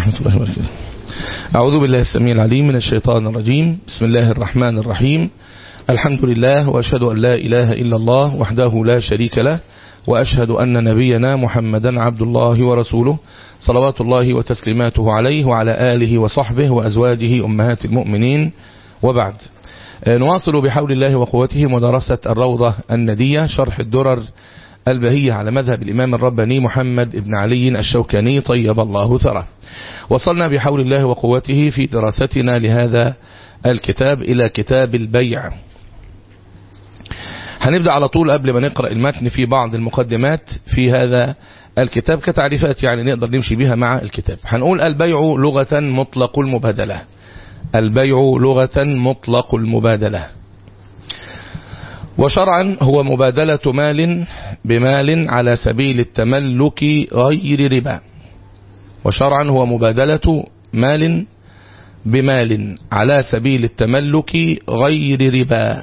ورحمة الله وبركاته أعوذ بالله السميع العليم من الشيطان الرجيم بسم الله الرحمن الرحيم الحمد لله وأشهد أن لا إله إلا الله وحده لا شريك له وأشهد أن نبينا محمدا عبد الله ورسوله صلوات الله وتسليماته عليه وعلى آله وصحبه وأزواجه أمهات المؤمنين وبعد نواصل بحول الله وقوته مدرسة الروضة الندية شرح الدرر البهية على مذهب الإمام الرباني محمد بن علي الشوكاني طيب الله ثره وصلنا بحول الله وقوته في دراستنا لهذا الكتاب إلى كتاب البيع هنبدأ على طول قبل ما نقرأ المتن في بعض المقدمات في هذا الكتاب كتعريفات يعني نقدر نمشي بها مع الكتاب هنقول البيع لغة مطلق المبادلة البيع لغة مطلق المبادلة وشرعا هو مبادلة مال بمال على سبيل التملك غير ربا وشرعا هو مبادلة مال بمال على سبيل التملك غير ربا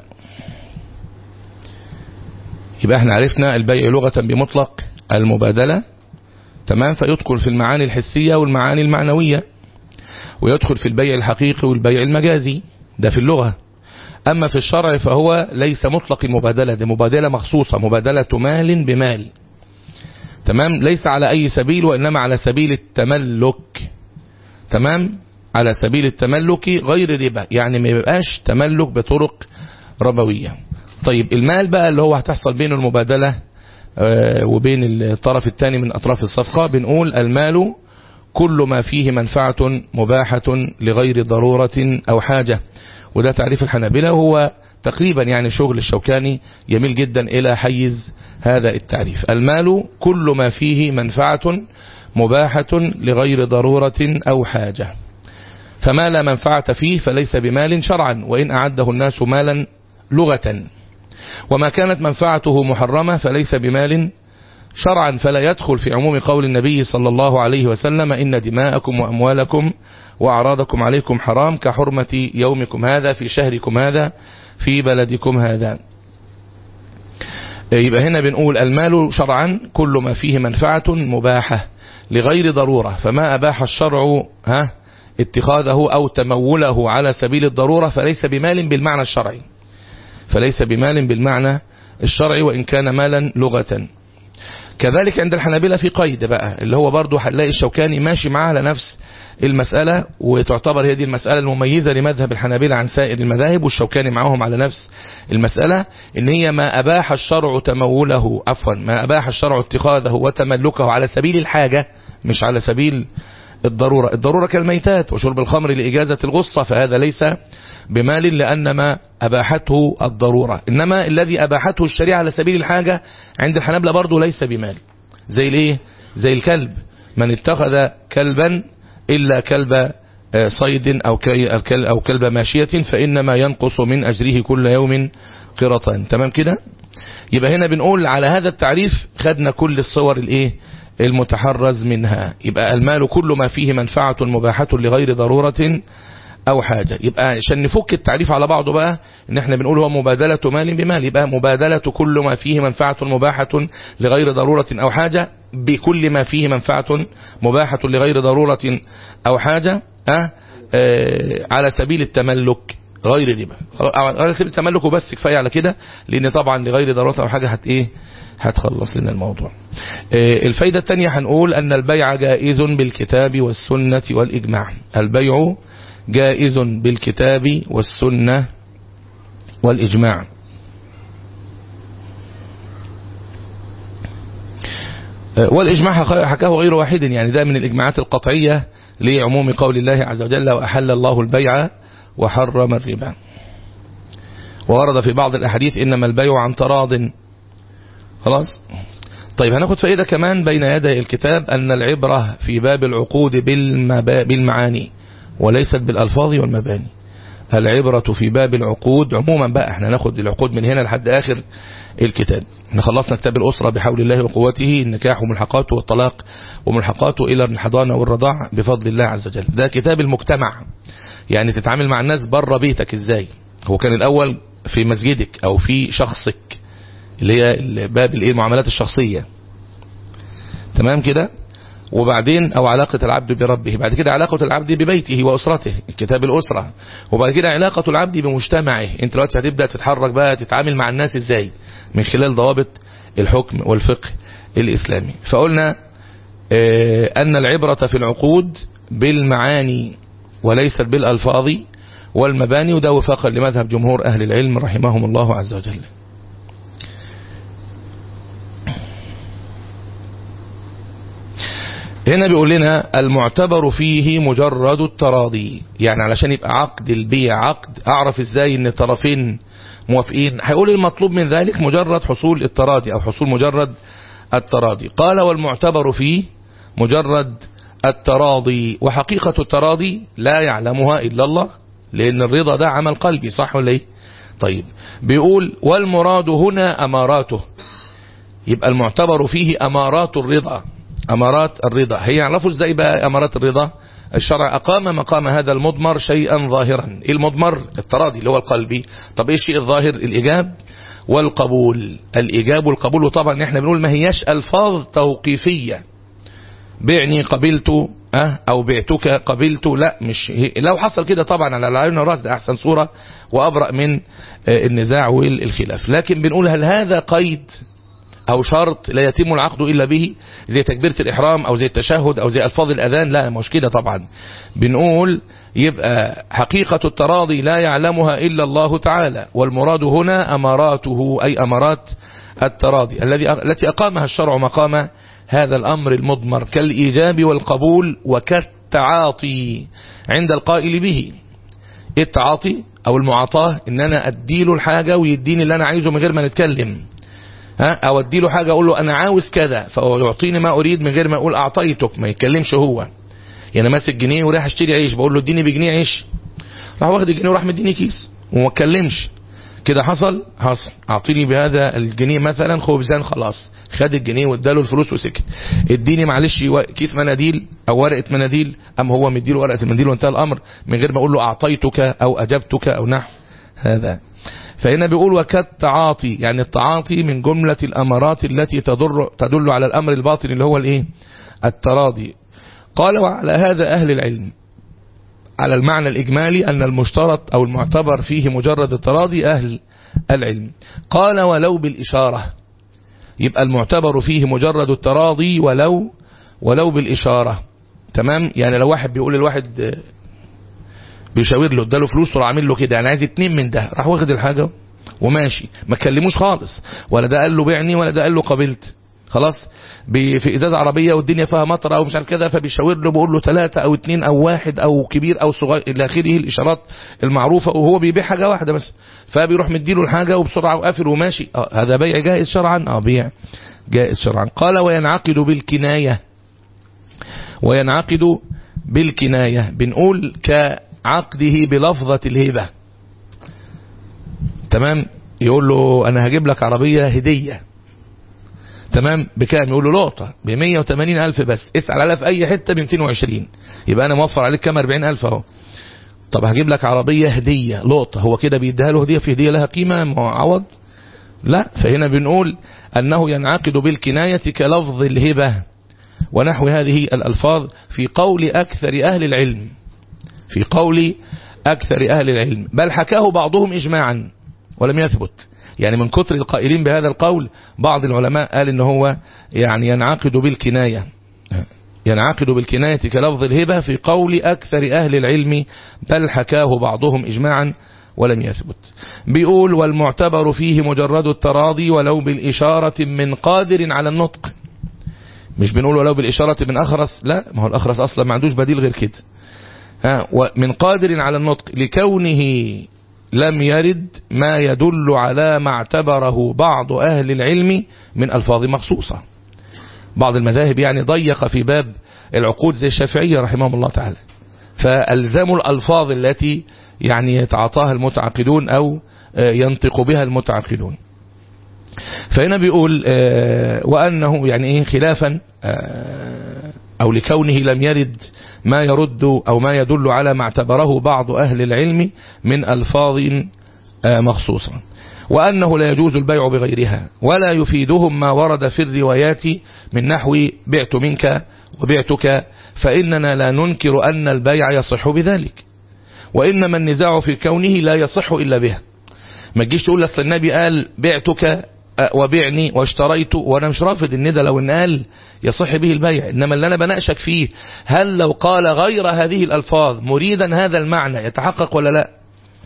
يبقى احنا عرفنا البيع لغة بمطلق المبادلة تمام فيدخل في المعاني الحسية والمعاني المعنوية ويدخل في البيع الحقيقي والبيع المجازي ده في اللغة أما في الشرع فهو ليس مطلق المبادلة دي مبادلة مخصوصة مبادلة مال بمال تمام ليس على أي سبيل وإنما على سبيل التملك تمام على سبيل التملك غير ربا يعني ما يبقاش تملك بطرق ربوية طيب المال بقى اللي هو هتحصل بينه المبادلة وبين الطرف الثاني من أطراف الصفقة بنقول المال كل ما فيه منفعة مباحة لغير ضرورة أو حاجة وده تعريف الحنابلة هو تقريبا يعني شغل الشوكاني يميل جدا إلى حيز هذا التعريف المال كل ما فيه منفعة مباحة لغير ضرورة أو حاجة فما لا منفعة فيه فليس بمال شرعا وإن أعده الناس مالا لغة وما كانت منفعته محرمة فليس بمال شرعا فلا يدخل في عموم قول النبي صلى الله عليه وسلم إن دماءكم وأموالكم وأعراضكم عليكم حرام كحرمة يومكم هذا في شهركم هذا في بلدكم هذا يبقى هنا بنقول المال شرعا كل ما فيه منفعة مباحة لغير ضرورة فما أباح الشرع ها اتخاذه أو تموله على سبيل الضرورة فليس بمال بالمعنى الشرعي فليس بمال بالمعنى الشرعي وإن كان مالا لغة كذلك عند الحنابلة في قيد بقى اللي هو برضو هنلاقي الشوكاني ماشي معاه على نفس المسألة وتعتبر هي دي المسألة المميزة لمذهب الحنابلة عن سائر المذاهب والشوكاني معاهم على نفس المسألة ان هي ما أباح الشرع تموله عفوا ما أباح الشرع اتخاذه وتملكه على سبيل الحاجة مش على سبيل الضرورة الضرورة كالميتات وشرب الخمر لإجازة الغصة فهذا ليس بمال لأن ما أباحته الضرورة إنما الذي أباحته الشريعة على سبيل الحاجة عند الحنابلة برضه ليس بمال زي الايه زي الكلب من اتخذ كلبا إلا كلب صيد أو أو كلب ماشية فإنما ينقص من أجره كل يوم قرطان تمام كده يبقى هنا بنقول على هذا التعريف خدنا كل الصور الايه المتحرز منها يبقى المال كل ما فيه منفعة مباحة لغير ضرورة او حاجة يبقى عشان نفك التعريف على بعضه بقى ان احنا بنقول هو مبادلة مال بمال يبقى مبادلة كل ما فيه منفعة مباحة لغير ضرورة او حاجة بكل ما فيه منفعة مباحة لغير ضرورة او حاجة أه أه على سبيل التملك غير ربا على سبيل التملك وبس كفاية على كده لان طبعا لغير ضرورة او حاجة هت ايه هتخلص لنا الموضوع أه الفايدة الثانية هنقول ان البيع جائز بالكتاب والسنة والاجماع البيع جائز بالكتاب والسنة والإجماع والإجماع حكاه غير واحد يعني ده من الإجماعات القطعية لعموم قول الله عز وجل وأحل الله البيع وحرم الربا وورد في بعض الأحاديث إنما البيع عن تراض خلاص طيب هناخد فائدة كمان بين يدي الكتاب أن العبرة في باب العقود بالمعاني وليست بالألفاظ والمباني العبرة في باب العقود عموما بقى احنا ناخد العقود من هنا لحد آخر الكتاب احنا خلصنا كتاب الأسرة بحول الله وقوته النكاح وملحقاته والطلاق وملحقاته إلى الحضانة والرضاع بفضل الله عز وجل ده كتاب المجتمع يعني تتعامل مع الناس بره بيتك ازاي هو كان الأول في مسجدك أو في شخصك اللي هي باب الايه المعاملات الشخصية تمام كده وبعدين او علاقة العبد بربه بعد كده علاقة العبد ببيته واسرته كتاب الاسرة وبعد كده علاقة العبد بمجتمعه انت دلوقتي هتبدأ تتحرك بقى تتعامل مع الناس ازاي من خلال ضوابط الحكم والفقه الاسلامي فقلنا اه ان العبرة في العقود بالمعاني وليست بالالفاظ والمباني وده وفاقا لمذهب جمهور اهل العلم رحمهم الله عز وجل هنا بيقول لنا المعتبر فيه مجرد التراضي يعني علشان يبقى عقد البيع عقد اعرف ازاي ان الطرفين موافقين هيقول المطلوب من ذلك مجرد حصول التراضي او حصول مجرد التراضي قال والمعتبر فيه مجرد التراضي وحقيقة التراضي لا يعلمها إلا الله لأن الرضا ده عمل قلبي صح ولا ايه طيب بيقول والمراد هنا أماراته يبقى المعتبر فيه أمارات الرضا أمارات الرضا هي يعرفوا ازاي بقى أمارات الرضا الشرع أقام مقام هذا المضمر شيئا ظاهرا إيه المضمر التراضي اللي هو القلبي طب ايه الشيء الظاهر الإجاب والقبول الإجاب والقبول وطبعا احنا بنقول ما هياش ألفاظ توقيفية بعني قبلت أه أو بعتك قبلت لا مش لو حصل كده طبعا على العين والراس ده أحسن صورة وأبرأ من النزاع والخلاف لكن بنقول هل هذا قيد أو شرط لا يتم العقد إلا به زي تكبيرة الإحرام أو زي التشهد أو زي ألفاظ الأذان لا مش كده طبعا بنقول يبقى حقيقة التراضي لا يعلمها إلا الله تعالى والمراد هنا أماراته أي أمارات التراضي الذي التي أقامها الشرع مقام هذا الأمر المضمر كالإيجاب والقبول وكالتعاطي عند القائل به التعاطي أو المعاطاة إن أنا أديله الحاجة ويديني اللي أنا عايزه من غير ما نتكلم ها او اديله حاجة اقول له انا عاوز كذا فيعطيني ما اريد من غير ما اقول اعطيتك ما يتكلمش هو يعني ماسك جنيه ورايح اشتري عيش بقول له اديني بجنيه عيش راح واخد الجنيه وراح مديني كيس وما اتكلمش كده حصل حصل اعطيني بهذا الجنيه مثلا خبزان خلاص خد الجنيه واداله الفلوس وسكت اديني معلش كيس مناديل او ورقه مناديل ام هو مديله ورقه المنديل وانتهى الامر من غير ما اقول له اعطيتك او اجبتك او نحو هذا فهنا بيقول وكالتعاطي يعني التعاطي من جملة الأمارات التي تدل, تدل على الأمر الباطن اللي هو الإيه التراضي قال وعلى هذا أهل العلم على المعنى الإجمالي أن المشترط أو المعتبر فيه مجرد التراضي أهل العلم قال ولو بالإشارة يبقى المعتبر فيه مجرد التراضي ولو ولو بالإشارة تمام يعني لو واحد بيقول للواحد بيشاور له اداله فلوس وراح عامل له كده انا عايز اتنين من ده راح واخد الحاجه وماشي ما كلموش خالص ولا ده قال له بيعني ولا ده قال له قبلت خلاص في ازازه عربيه والدنيا فيها مطر او مش عارف كده فبيشاور له بيقول له ثلاثه او اثنين او واحد او كبير او صغير الى اخره الاشارات المعروفه وهو بيبيع حاجه واحده بس فبيروح مديله الحاجه وبسرعه وقافل وماشي اه هذا بيع جائز شرعا اه بيع جائز شرعا قال وينعقد بالكنايه وينعقد بالكنايه بنقول ك عقده بلفظة الهبة تمام يقول له انا هجيب لك عربية هدية تمام بكام يقول له لقطة ب 180 الف بس اسأل عليها في اي حتة ب 220 يبقى انا موفر عليك كام 40 الف اهو طب هجيب لك عربية هدية لقطة هو كده بيديها له هدية في هدية لها قيمة عوض لا فهنا بنقول انه ينعقد بالكناية كلفظ الهبة ونحو هذه الالفاظ في قول اكثر اهل العلم في قول أكثر أهل العلم بل حكاه بعضهم إجماعا ولم يثبت يعني من كتر القائلين بهذا القول بعض العلماء قال إن هو يعني ينعقد بالكناية ينعقد بالكناية كلفظ الهبة في قول أكثر أهل العلم بل حكاه بعضهم إجماعا ولم يثبت بيقول والمعتبر فيه مجرد التراضي ولو بالإشارة من قادر على النطق مش بنقول ولو بالإشارة من أخرس لا ما هو الأخرس أصلا ما عندوش بديل غير كده من قادر على النطق لكونه لم يرد ما يدل على ما اعتبره بعض أهل العلم من ألفاظ مخصوصة بعض المذاهب يعني ضيق في باب العقود زي الشافعية رحمهم الله تعالى فألزموا الألفاظ التي يعني يتعاطاها المتعقدون أو ينطق بها المتعقدون فهنا بيقول وأنه يعني إيه خلافا أو لكونه لم يرد ما يرد أو ما يدل على ما اعتبره بعض أهل العلم من ألفاظ مخصوصة وأنه لا يجوز البيع بغيرها ولا يفيدهم ما ورد في الروايات من نحو بعت منك وبعتك فإننا لا ننكر أن البيع يصح بذلك وإنما النزاع في كونه لا يصح إلا بها ما تجيش تقول أصل النبي قال بعتك وبعني واشتريت وانا مش رافض ان ده لو ان قال يصح به البيع انما اللي انا بناقشك فيه هل لو قال غير هذه الالفاظ مريدا هذا المعنى يتحقق ولا لا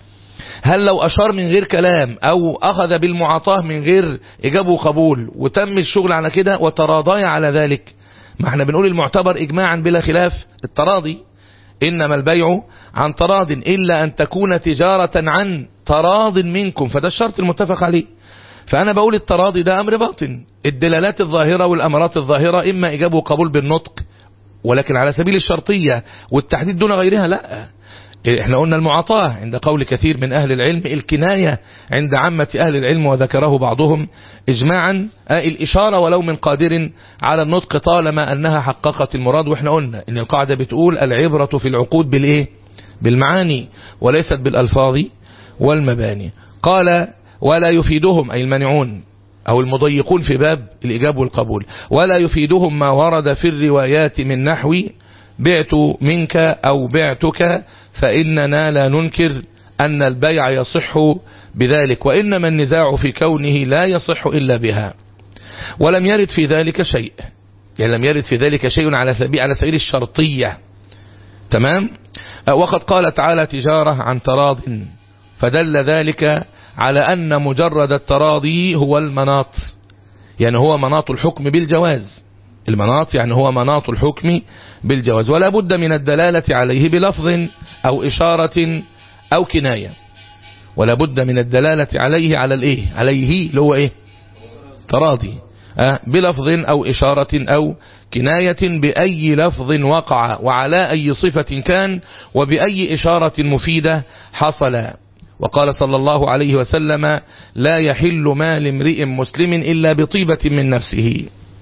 هل لو اشار من غير كلام او اخذ بالمعاطاه من غير اجابه وقبول وتم الشغل على كده وتراضي على ذلك ما احنا بنقول المعتبر اجماعا بلا خلاف التراضي انما البيع عن تراض الا ان تكون تجارة عن تراض منكم فده الشرط المتفق عليه فأنا بقول التراضي ده أمر باطن الدلالات الظاهرة والأمرات الظاهرة إما إجابة وقبول بالنطق ولكن على سبيل الشرطية والتحديد دون غيرها لا احنا قلنا المعاطاة عند قول كثير من أهل العلم الكناية عند عامة أهل العلم وذكره بعضهم إجماعا الإشارة ولو من قادر على النطق طالما أنها حققت المراد وإحنا قلنا إن القاعدة بتقول العبرة في العقود بالإيه بالمعاني وليست بالألفاظ والمباني قال ولا يفيدهم أي المانعون أو المضيقون في باب الإجاب والقبول ولا يفيدهم ما ورد في الروايات من نحو بعت منك أو بعتك فإننا لا ننكر أن البيع يصح بذلك وإنما النزاع في كونه لا يصح إلا بها ولم يرد في ذلك شيء يعني لم يرد في ذلك شيء على سبيل على سبيل الشرطية تمام وقد قال تعالى تجارة عن تراض فدل ذلك على أن مجرد التراضي هو المناط يعني هو مناط الحكم بالجواز المناط يعني هو مناط الحكم بالجواز ولا بد من الدلالة عليه بلفظ أو إشارة أو كناية ولا بد من الدلالة عليه على الإيه عليه اللي هو إيه تراضي أه بلفظ أو إشارة أو كناية بأي لفظ وقع وعلى أي صفة كان وبأي إشارة مفيدة حصل وقال صلى الله عليه وسلم لا يحل مال امرئ مسلم إلا بطيبة من نفسه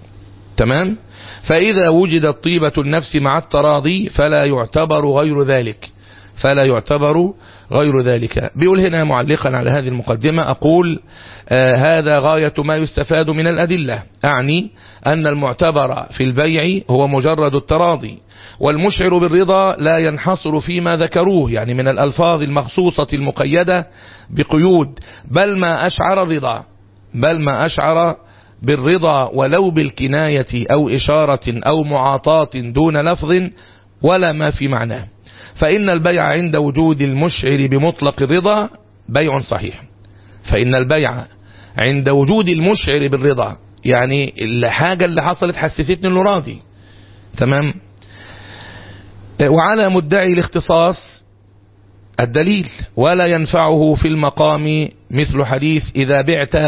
تمام فإذا وجدت طيبة النفس مع التراضي فلا يعتبر غير ذلك فلا يعتبر غير ذلك بيقول هنا معلقا على هذه المقدمة أقول آه هذا غاية ما يستفاد من الأدلة أعني أن المعتبر في البيع هو مجرد التراضي والمشعر بالرضا لا ينحصر فيما ذكروه يعني من الألفاظ المخصوصة المقيدة بقيود بل ما أشعر الرضا بل ما أشعر بالرضا ولو بالكناية أو إشارة أو معاطاة دون لفظ ولا ما في معناه فإن البيع عند وجود المشعر بمطلق الرضا بيع صحيح فإن البيع عند وجود المشعر بالرضا يعني الحاجة اللي حصلت حسستني انه راضي تمام وعلى مدعي الاختصاص الدليل ولا ينفعه في المقام مثل حديث إذا بعت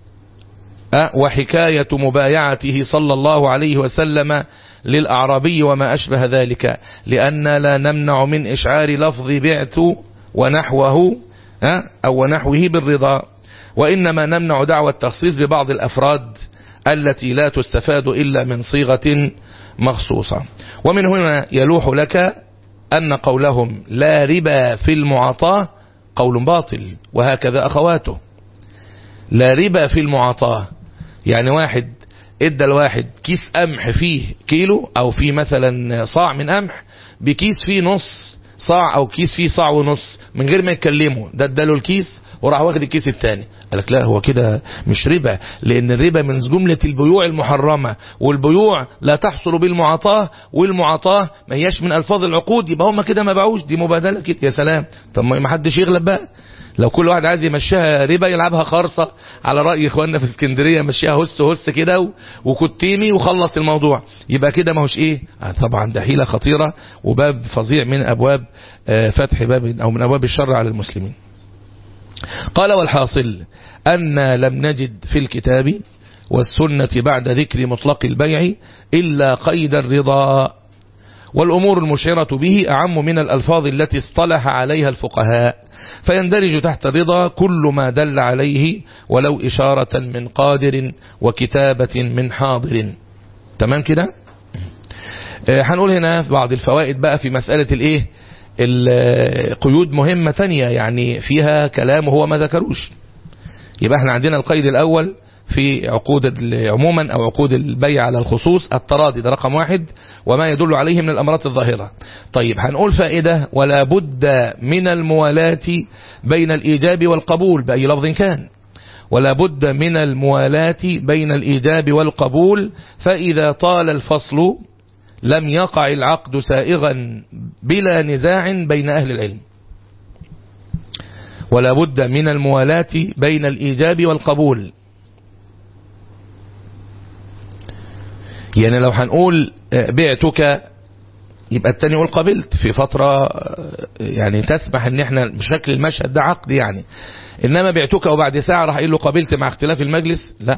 وحكاية مبايعته صلى الله عليه وسلم للأعرابي وما أشبه ذلك لأن لا نمنع من إشعار لفظ بعت ونحوه أو ونحوه بالرضا وإنما نمنع دعوى التخصيص ببعض الأفراد التي لا تستفاد إلا من صيغة مخصوصة ومن هنا يلوح لك أن قولهم لا ربا في المعاطاة قول باطل وهكذا أخواته لا ربا في المعاطاة يعني واحد ادى الواحد كيس قمح فيه كيلو او فيه مثلا صاع من قمح بكيس فيه نص صاع او كيس فيه صاع ونص من غير ما يتكلموا ده اداله الكيس وراح واخد الكيس الثاني قال لك لا هو كده مش ربا لان الربا من جملة البيوع المحرمة والبيوع لا تحصل بالمعاطاة والمعاطاة ما هياش من الفاظ العقود يبقى هم كده ما باعوش دي مبادلة كده يا سلام طب ما حدش يغلب بقى لو كل واحد عايز يمشيها ربا يلعبها خرصة على رأي اخواننا في اسكندرية يمشيها هس هس كده وكتيمي وخلص الموضوع يبقى كده ما هوش ايه آه طبعا ده حيلة خطيرة وباب فظيع من ابواب آه فتح باب او من ابواب الشر على المسلمين قال والحاصل أن لم نجد في الكتاب والسنة بعد ذكر مطلق البيع إلا قيد الرضا والأمور المشعرة به أعم من الألفاظ التي اصطلح عليها الفقهاء فيندرج تحت الرضا كل ما دل عليه ولو إشارة من قادر وكتابة من حاضر تمام كده هنقول هنا بعض الفوائد بقى في مسألة الايه القيود مهمة تانية يعني فيها كلام هو ما ذكروش يبقى احنا عندنا القيد الأول في عقود عموما أو عقود البيع على الخصوص التراضي ده رقم واحد وما يدل عليه من الأمرات الظاهرة طيب هنقول فائدة ولا بد من الموالاة بين الإيجاب والقبول بأي لفظ كان ولا بد من الموالاة بين الإيجاب والقبول فإذا طال الفصل لم يقع العقد سائغا بلا نزاع بين أهل العلم ولا بد من الموالاة بين الإيجاب والقبول يعني لو هنقول بعتك يبقى التاني يقول قبلت في فترة يعني تسمح ان احنا بشكل المشهد ده عقد يعني انما بعتك وبعد ساعة راح يقول له قبلت مع اختلاف المجلس لا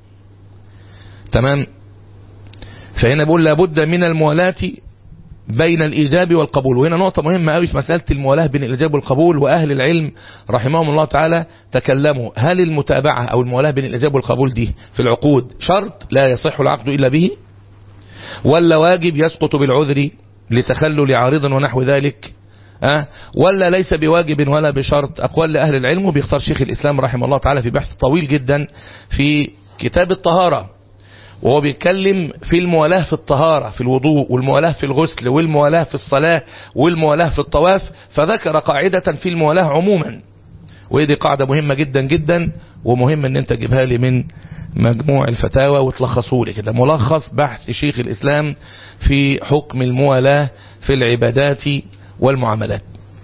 تمام فهنا بقول لابد من الموالاة بين الإيجاب والقبول وهنا نقطة مهمة قوي في مسألة الموالاة بين الإيجاب والقبول وأهل العلم رحمهم الله تعالى تكلموا هل المتابعة أو الموالاة بين الإيجاب والقبول دي في العقود شرط لا يصح العقد إلا به ولا واجب يسقط بالعذر لتخلل عارض ونحو ذلك أه؟ ولا ليس بواجب ولا بشرط أقوال لأهل العلم وبيختار شيخ الإسلام رحمه الله تعالى في بحث طويل جدا في كتاب الطهارة وهو بيتكلم في الموالاة في الطهارة في الوضوء والموالاة في الغسل والموالاة في الصلاة والموالاة في الطواف فذكر قاعدة في الموالاة عموما ودي قاعدة مهمة جدا جدا ومهم ان انت تجيبها لي من مجموع الفتاوى وتلخصه لي كده ملخص بحث شيخ الإسلام في حكم الموالاة في العبادات والمعاملات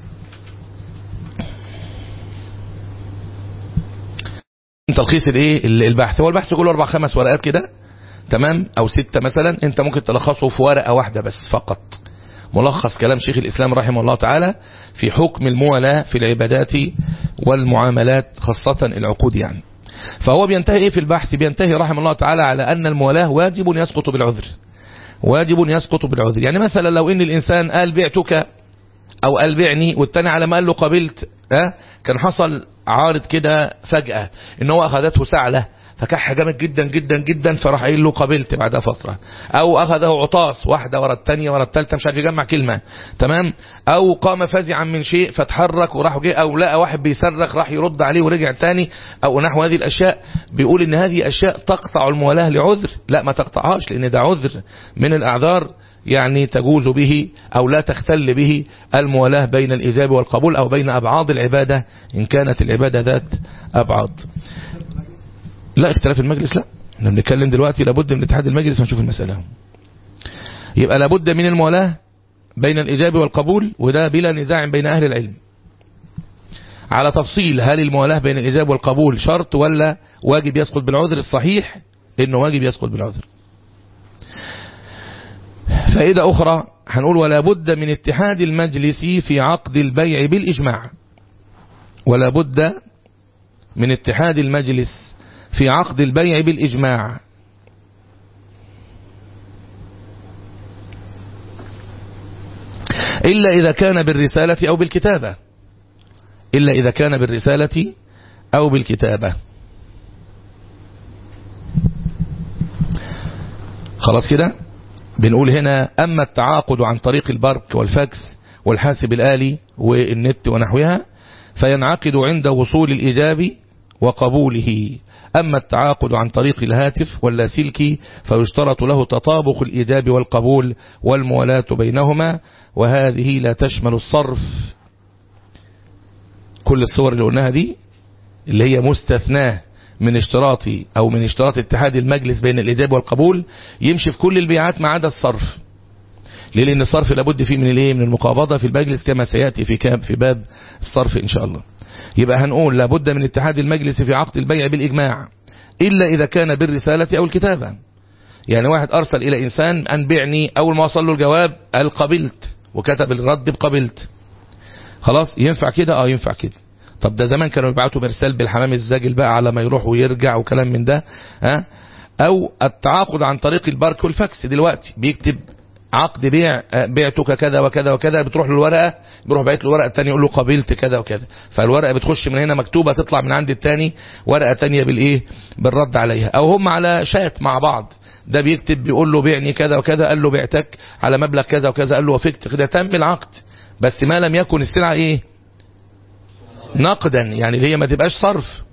تلخيص الايه البحث هو البحث كله اربع خمس ورقات كده تمام او ستة مثلا انت ممكن تلخصه في ورقة واحدة بس فقط ملخص كلام شيخ الإسلام رحمه الله تعالى في حكم الموالاة في العبادات والمعاملات خاصة العقود يعني فهو بينتهي ايه في البحث بينتهي رحمه الله تعالى على أن الموالاة واجب يسقط بالعذر واجب يسقط بالعذر يعني مثلا لو ان الإنسان قال بعتك او قال بعني والتاني على ما قال له قبلت اه كان حصل عارض كده فجأة ان هو اخذته سعلة فكح جامد جدا جدا جدا فراح قايل له قبلت بعدها فترة او اخذه عطاس واحدة ورا الثانيه ورا الثالثه مش عارف يجمع كلمة تمام او قام فزعا من شيء فتحرك وراح جه او لقى واحد بيصرخ راح يرد عليه ورجع تاني او نحو هذه الاشياء بيقول ان هذه اشياء تقطع الموالاة لعذر لا ما تقطعهاش لان ده عذر من الاعذار يعني تجوز به أو لا تختل به الموالاة بين الإجابة والقبول أو بين أبعاد العبادة إن كانت العبادة ذات أبعاد لا اختلاف المجلس لا احنا بنتكلم دلوقتي لابد من اتحاد المجلس ونشوف المسألة يبقى لابد من الموالاة بين الإجابة والقبول وده بلا نزاع بين أهل العلم على تفصيل هل الموالاة بين الإجابة والقبول شرط ولا واجب يسقط بالعذر الصحيح إنه واجب يسقط بالعذر فائدة أخرى هنقول ولا بد من اتحاد المجلس في عقد البيع بالإجماع ولا بد من اتحاد المجلس في عقد البيع بالإجماع إلا إذا كان بالرسالة أو بالكتابة إلا إذا كان بالرسالة أو بالكتابة خلاص كده بنقول هنا أما التعاقد عن طريق البرك والفاكس والحاسب الآلي والنت ونحوها فينعقد عند وصول الإجاب وقبوله أما التعاقد عن طريق الهاتف واللاسلكي فيشترط له تطابق الإجاب والقبول والموالاة بينهما وهذه لا تشمل الصرف كل الصور اللي قلناها دي اللي هي مستثناه من اشتراط او من اشتراط اتحاد المجلس بين الاجابه والقبول يمشي في كل البيعات ما عدا الصرف ليه لان الصرف لابد فيه من الايه من المقابضه في المجلس كما سياتي في كاب في باب الصرف ان شاء الله يبقى هنقول لابد من اتحاد المجلس في عقد البيع بالاجماع الا اذا كان بالرساله او الكتابه يعني واحد ارسل الى انسان ان بعني اول ما وصل له الجواب قال قبلت وكتب الرد بقبلت خلاص ينفع كده اه ينفع كده طب ده زمان كانوا يبعتوا مرسال بالحمام الزاجل بقى على ما يروح ويرجع وكلام من ده ها او التعاقد عن طريق البارك والفاكس دلوقتي بيكتب عقد بيع بعتك كذا وكذا وكذا بتروح له الورقه بيروح باعت له ورقه ثانيه يقول له قبلت كذا وكذا فالورقه بتخش من هنا مكتوبه تطلع من عند الثاني ورقه ثانيه بالايه بالرد عليها او هم على شات مع بعض ده بيكتب بيقول له بيعني كذا وكذا قال له بعتك على مبلغ كذا وكذا قال له وافقت كده تم العقد بس ما لم يكن السلعه ايه نقدا يعني اللي هي ما تبقاش صرف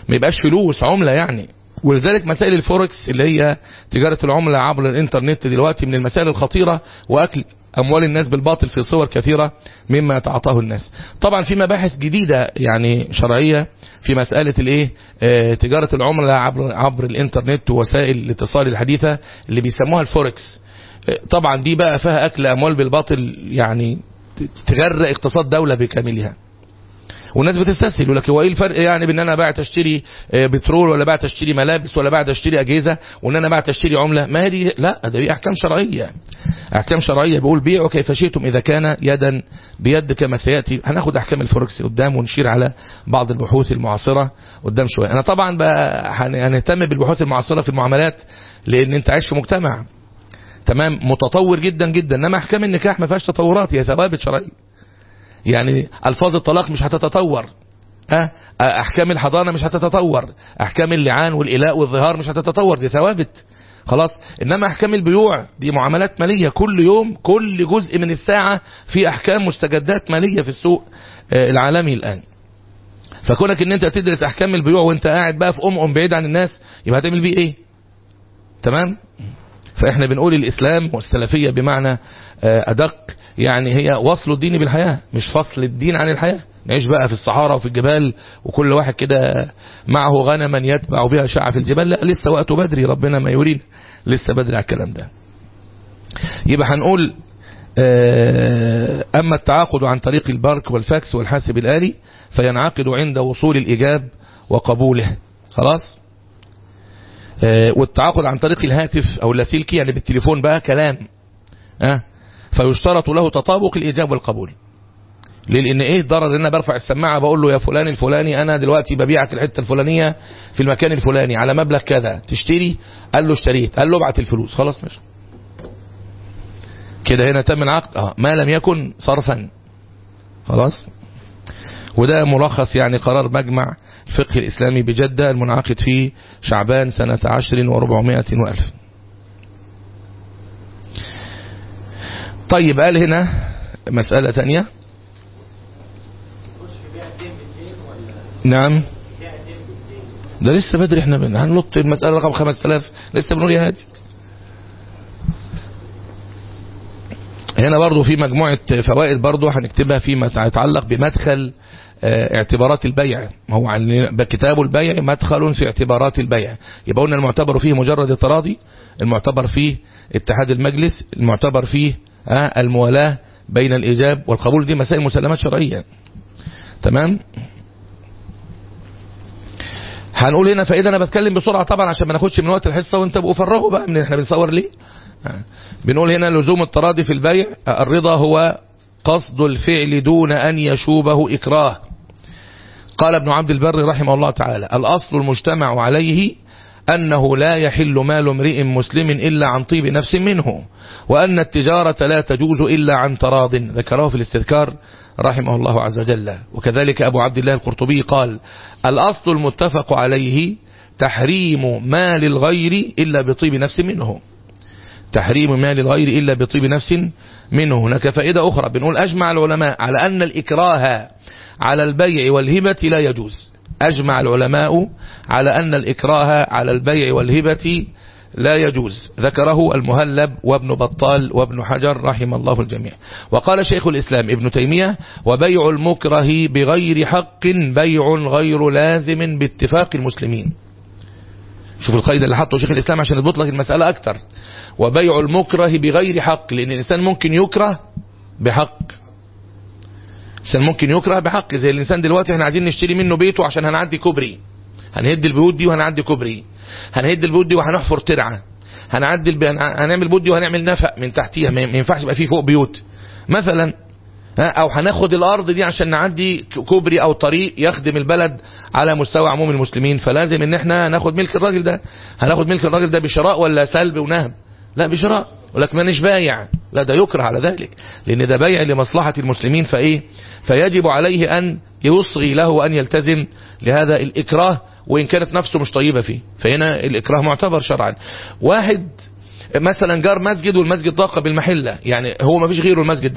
ما يبقاش فلوس عملة يعني ولذلك مسائل الفوركس اللي هي تجارة العملة عبر الانترنت دلوقتي من المسائل الخطيرة واكل اموال الناس بالباطل في صور كثيرة مما يتعاطاه الناس طبعا في مباحث جديدة يعني شرعية في مسألة الايه اه تجارة العملة عبر, عبر الانترنت ووسائل الاتصال الحديثة اللي بيسموها الفوركس اه طبعا دي بقى فيها اكل اموال بالباطل يعني تغرق اقتصاد دولة بكاملها والناس بتستسهل يقول لك هو ايه الفرق يعني بان انا بعت اشتري بترول ولا بعت اشتري ملابس ولا بعت اشتري اجهزه وان انا بعت اشتري عمله ما هي دي لا ده دي احكام شرعيه احكام شرعيه بيقول بيعوا كيف شئتم اذا كان يدا بيد كما سياتي هناخد احكام الفوركس قدام ونشير على بعض البحوث المعاصره قدام شويه انا طبعا بقى هنهتم بالبحوث المعاصره في المعاملات لان انت عايش في مجتمع تمام متطور جدا جدا انما احكام النكاح ما فيهاش تطورات هي ثوابت شرعيه يعني الفاظ الطلاق مش هتتطور أه؟ احكام الحضانه مش هتتطور احكام اللعان والالاء والظهار مش هتتطور دي ثوابت خلاص انما احكام البيوع دي معاملات ماليه كل يوم كل جزء من الساعه في احكام مستجدات ماليه في السوق العالمي الان فكونك ان انت تدرس احكام البيوع وانت قاعد بقى في ام ام بعيد عن الناس يبقى هتعمل بيه ايه تمام فاحنا بنقول الاسلام والسلفيه بمعنى ادق يعني هي وصل الدين بالحياة مش فصل الدين عن الحياة نعيش بقى في الصحراء وفي الجبال وكل واحد كده معه غنما يتبع بها شعة في الجبال لا لسه وقته بدري ربنا ما يريد لسه بدري على الكلام ده يبقى هنقول أما التعاقد عن طريق البرك والفاكس والحاسب الآلي فينعقد عند وصول الإجاب وقبوله خلاص والتعاقد عن طريق الهاتف أو اللاسلكي يعني بالتليفون بقى كلام أه فيشترط له تطابق الإجابة والقبول ليه لان ايه الضرر ان انا برفع السماعه بقول له يا فلان الفلاني انا دلوقتي ببيعك الحته الفلانيه في المكان الفلاني على مبلغ كذا تشتري قال له اشتريت قال له ابعت الفلوس خلاص ماشي كده هنا تم العقد اه ما لم يكن صرفا خلاص وده ملخص يعني قرار مجمع الفقه الإسلامي بجدة المنعقد في شعبان سنة عشر وربعمائة وألف طيب قال هنا مسألة تانية نعم ده لسه بدري احنا من هنلط المسألة رقم 5000 لسه بنقول يا هادي هنا برضو في مجموعة فوائد برضو هنكتبها فيما يتعلق بمدخل اعتبارات البيع هو عن كتاب البيع مدخل في اعتبارات البيع يبقى قلنا المعتبر فيه مجرد التراضي المعتبر فيه اتحاد المجلس المعتبر فيه الموالاة بين الإيجاب والقبول دي مسائل مسلمات شرعية تمام هنقول هنا فإذا أنا بتكلم بسرعة طبعا عشان ما ناخدش من وقت الحصة وانت بقوا فرغوا بقى من احنا بنصور ليه بنقول هنا لزوم التراضي في البيع الرضا هو قصد الفعل دون أن يشوبه إكراه قال ابن عبد البر رحمه الله تعالى الأصل المجتمع عليه أنه لا يحل مال امرئ مسلم إلا عن طيب نفس منه وأن التجارة لا تجوز إلا عن تراض ذكره في الاستذكار رحمه الله عز وجل وكذلك أبو عبد الله القرطبي قال الأصل المتفق عليه تحريم مال الغير إلا بطيب نفس منه تحريم مال الغير إلا بطيب نفس منه هناك فائدة أخرى بنقول أجمع العلماء على أن الإكراه على البيع والهبة لا يجوز أجمع العلماء على أن الإكراه على البيع والهبة لا يجوز ذكره المهلب وابن بطال وابن حجر رحم الله الجميع وقال شيخ الإسلام ابن تيمية وبيع المكره بغير حق بيع غير لازم باتفاق المسلمين شوف القيد اللي حطه شيخ الإسلام عشان يضبط لك المسألة أكتر وبيع المكره بغير حق لأن الإنسان ممكن يكره بحق الإنسان ممكن يكره بحق زي الإنسان دلوقتي احنا عايزين نشتري منه بيته عشان هنعدي كوبري هنهد البيوت دي وهنعدي كوبري هنهد البيوت دي وهنحفر ترعة هنعدي الب... هنعمل بيوت دي وهنعمل نفق من تحتيها ما ينفعش يبقى فيه فوق بيوت مثلا او هناخد الارض دي عشان نعدي كوبري او طريق يخدم البلد على مستوى عموم المسلمين فلازم ان احنا ناخد ملك الراجل ده هناخد ملك الراجل ده بشراء ولا سلب ونهب لا بشراء ولك مانيش بايع لا ده يكره على ذلك لان ده بيع لمصلحة المسلمين فايه فيجب عليه ان يصغي له ان يلتزم لهذا الاكراه وان كانت نفسه مش طيبة فيه فهنا الاكراه معتبر شرعا واحد مثلا جار مسجد والمسجد ضاق بالمحلة يعني هو ما فيش غيره المسجد ده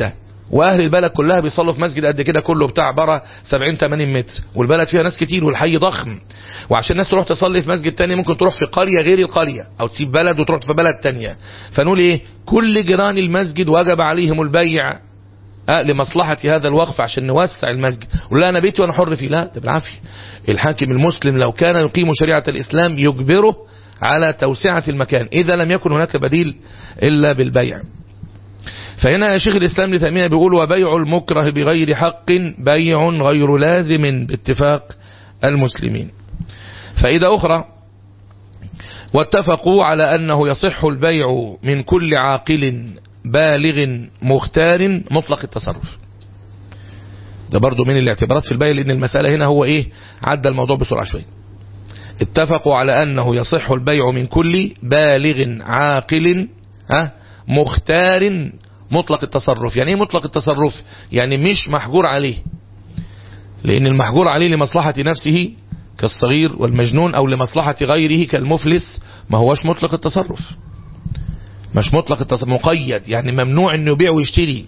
واهل البلد كلها بيصلوا في مسجد قد كده كله بتاع عباره 70 80 متر والبلد فيها ناس كتير والحي ضخم وعشان الناس تروح تصلي في مسجد تاني ممكن تروح في قريه غير القريه او تسيب بلد وتروح في بلد تانية فنقول ايه كل جيران المسجد وجب عليهم البيع أه لمصلحة هذا الوقف عشان نوسع المسجد ولا أنا بيتي وأنا حر فيه لا ده بالعافية الحاكم المسلم لو كان يقيم شريعة الإسلام يجبره على توسعة المكان إذا لم يكن هناك بديل إلا بالبيع فهنا شيخ الإسلام لتأمينه بيقول وبيع المكره بغير حق بيع غير لازم باتفاق المسلمين فإذا أخرى واتفقوا على أنه يصح البيع من كل عاقل بالغ مختار مطلق التصرف ده برضو من الاعتبارات في البيع لأن المسألة هنا هو إيه عدى الموضوع بسرعة شوية اتفقوا على أنه يصح البيع من كل بالغ عاقل ها مختار مطلق التصرف يعني ايه مطلق التصرف يعني مش محجور عليه لأن المحجور عليه لمصلحة نفسه كالصغير والمجنون أو لمصلحة غيره كالمفلس ما هوش مطلق التصرف مش مطلق التصرف مقيد يعني ممنوع انه يبيع ويشتري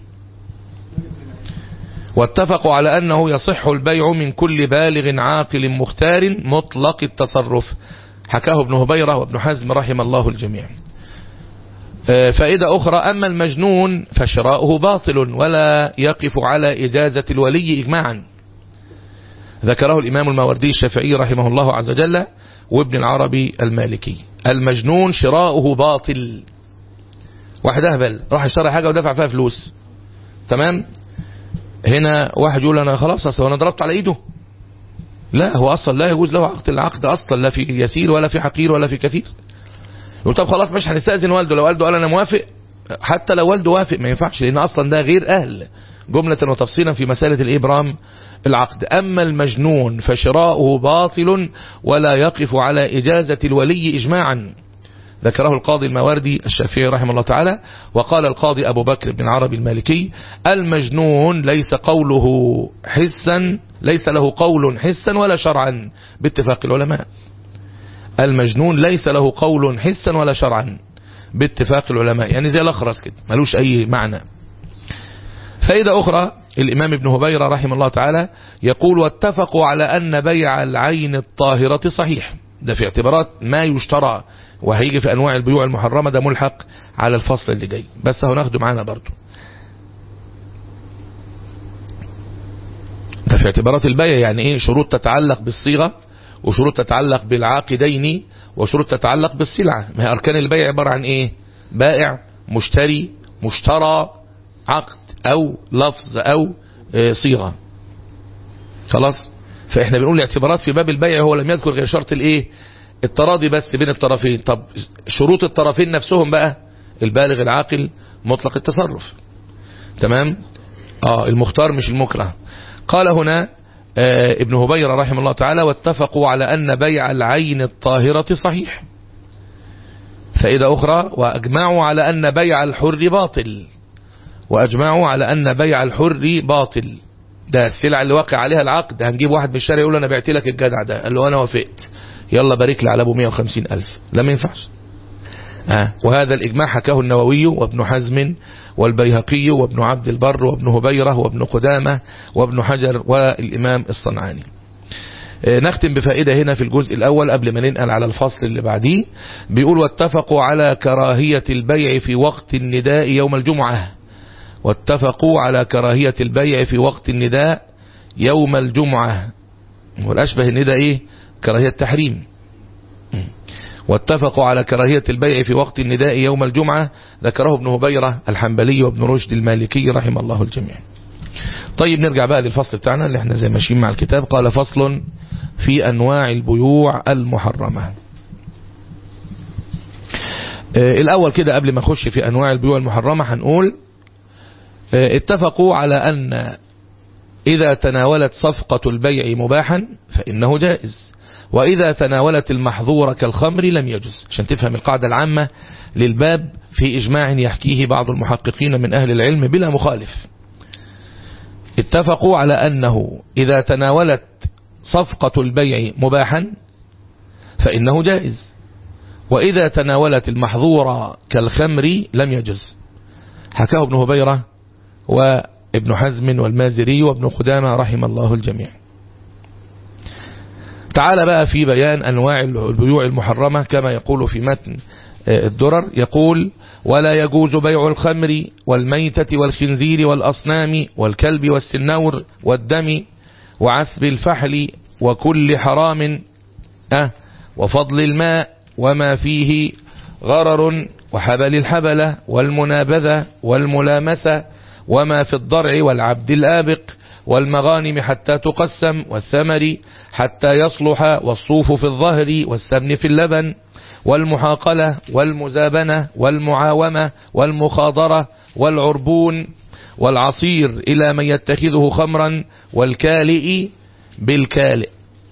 واتفقوا على أنه يصح البيع من كل بالغ عاقل مختار مطلق التصرف حكاه ابن هبيرة وابن حزم رحم الله الجميع فائدة أخرى أما المجنون فشراؤه باطل ولا يقف على إجازة الولي إجماعا ذكره الإمام الماوردي الشافعي رحمه الله عز وجل وابن العربي المالكي المجنون شراؤه باطل واحد أهبل راح اشترى حاجة ودفع فيها فلوس تمام هنا واحد يقول أنا خلاص أصلا أنا ضربت على إيده لا هو أصلا لا يجوز له عقد العقد أصلا لا في يسير ولا في حقير ولا في كثير يقول طب خلاص مش هنستأذن والده لو والده قال أنا موافق حتى لو والده وافق ما ينفعش لأن أصلا ده غير أهل جملة وتفصيلا في مسألة الإبرام العقد أما المجنون فشراؤه باطل ولا يقف على إجازة الولي إجماعا ذكره القاضي المواردي الشافعي رحمه الله تعالى وقال القاضي أبو بكر بن عربي المالكي المجنون ليس قوله حسا ليس له قول حسا ولا شرعا باتفاق العلماء المجنون ليس له قول حسا ولا شرعا باتفاق العلماء يعني زي الأخرس كده ملوش أي معنى فائدة أخرى الإمام ابن هبيرة رحمه الله تعالى يقول واتفقوا على أن بيع العين الطاهرة صحيح ده في اعتبارات ما يشترى وهيجي في أنواع البيوع المحرمة ده ملحق على الفصل اللي جاي بس هناخده معانا برضو ده في اعتبارات البيع يعني ايه شروط تتعلق بالصيغة وشروط تتعلق بالعاقدين وشروط تتعلق بالسلعة ما هي أركان البيع عبارة عن ايه بائع مشتري مشترى عقد أو لفظ أو صيغة خلاص فإحنا بنقول الاعتبارات في باب البيع هو لم يذكر غير شرط الايه التراضي بس بين الطرفين طب شروط الطرفين نفسهم بقى البالغ العاقل مطلق التصرف تمام اه المختار مش المكره قال هنا آه ابن هبيرة رحمه الله تعالى واتفقوا على أن بيع العين الطاهرة صحيح فإذا أخرى وأجمعوا على أن بيع الحر باطل وأجمعوا على أن بيع الحر باطل ده السلعة اللي واقع عليها العقد هنجيب واحد من الشارع يقول أنا بعت لك الجدع ده قال له أنا وافقت يلا بارك لي على ابو 150 ألف لا ما ينفعش آه. وهذا الإجماع حكاه النووي وابن حزم والبيهقي وابن عبد البر وابن هبيرة وابن قدامة وابن حجر والإمام الصنعاني آه نختم بفائدة هنا في الجزء الأول قبل ما ننقل على الفصل اللي بعديه بيقول واتفقوا على كراهية البيع في وقت النداء يوم الجمعة واتفقوا على كراهية البيع في وقت النداء يوم الجمعة والأشبه النداء إيه كراهية تحريم واتفقوا على كراهية البيع في وقت النداء يوم الجمعة ذكره ابن هبيرة الحنبلي وابن رشد المالكي رحم الله الجميع طيب نرجع بقى للفصل بتاعنا اللي احنا زي ماشيين مع الكتاب قال فصل في أنواع البيوع المحرمة اه الأول كده قبل ما نخش في أنواع البيوع المحرمة هنقول اه اتفقوا على أن إذا تناولت صفقة البيع مباحا فإنه جائز وإذا تناولت المحظور كالخمر لم يجز عشان تفهم القاعدة العامة للباب في إجماع يحكيه بعض المحققين من أهل العلم بلا مخالف اتفقوا على أنه إذا تناولت صفقة البيع مباحا فإنه جائز وإذا تناولت المحظور كالخمر لم يجز حكاه ابن هبيرة و ابن حزم والمازري وابن خدامة رحم الله الجميع تعال بقى في بيان أنواع البيوع المحرمة كما يقول في متن الدرر يقول ولا يجوز بيع الخمر والميتة والخنزير والأصنام والكلب والسنور والدم وعسب الفحل وكل حرام أه وفضل الماء وما فيه غرر وحبل الحبلة والمنابذة والملامسة وما في الضرع والعبد الآبق والمغانم حتى تقسم والثمر حتى يصلح والصوف في الظهر والسمن في اللبن والمحاقلة والمزابنة والمعاومة والمخاضرة والعربون والعصير إلى من يتخذه خمرا والكالئ بالكالئ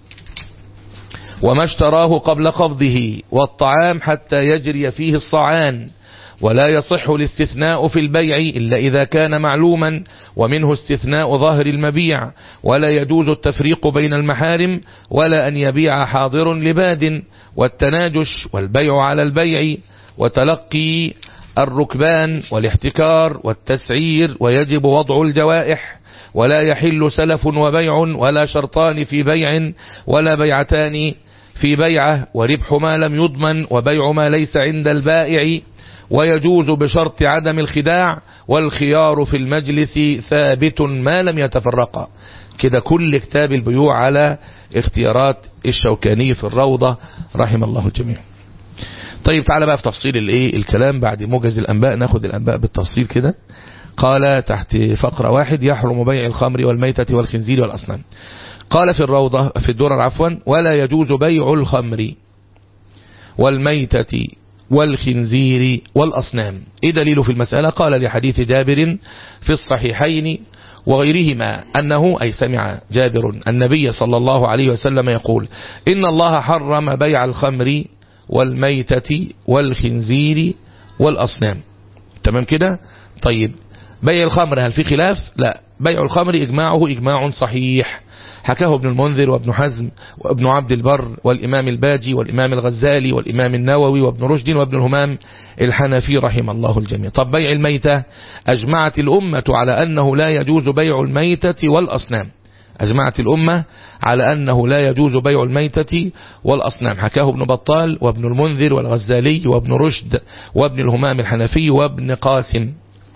وما اشتراه قبل قبضه والطعام حتى يجري فيه الصعان ولا يصح الاستثناء في البيع إلا إذا كان معلوما ومنه استثناء ظاهر المبيع ولا يجوز التفريق بين المحارم ولا أن يبيع حاضر لباد والتناجش والبيع على البيع وتلقي الركبان والاحتكار والتسعير ويجب وضع الجوائح ولا يحل سلف وبيع ولا شرطان في بيع ولا بيعتان في بيعة وربح ما لم يضمن وبيع ما ليس عند البائع ويجوز بشرط عدم الخداع والخيار في المجلس ثابت ما لم يتفرقا كده كل كتاب البيوع على اختيارات الشوكاني في الروضة رحم الله الجميع طيب تعالى بقى في تفصيل الايه الكلام بعد موجز الانباء ناخد الانباء بالتفصيل كده قال تحت فقرة واحد يحرم بيع الخمر والميتة والخنزير والأصنام قال في الروضة في الدرر عفوا ولا يجوز بيع الخمر والميتة والخنزير والأصنام إيه دليل في المسألة قال لحديث جابر في الصحيحين وغيرهما أنه أي سمع جابر النبي صلى الله عليه وسلم يقول إن الله حرم بيع الخمر والميتة والخنزير والأصنام تمام كده طيب بيع الخمر هل في خلاف لا بيع الخمر إجماعه إجماع صحيح حكاه ابن المنذر وابن حزم وابن عبد البر والإمام الباجي والإمام الغزالي والإمام النووي وابن رشد وابن الهمام الحنفي رحم الله الجميع طب بيع الميتة أجمعت الأمة على أنه لا يجوز بيع الميتة والأصنام أجمعت الأمة على أنه لا يجوز بيع الميتة والأصنام حكاه ابن بطال وابن المنذر والغزالي وابن رشد وابن الهمام الحنفي وابن قاسم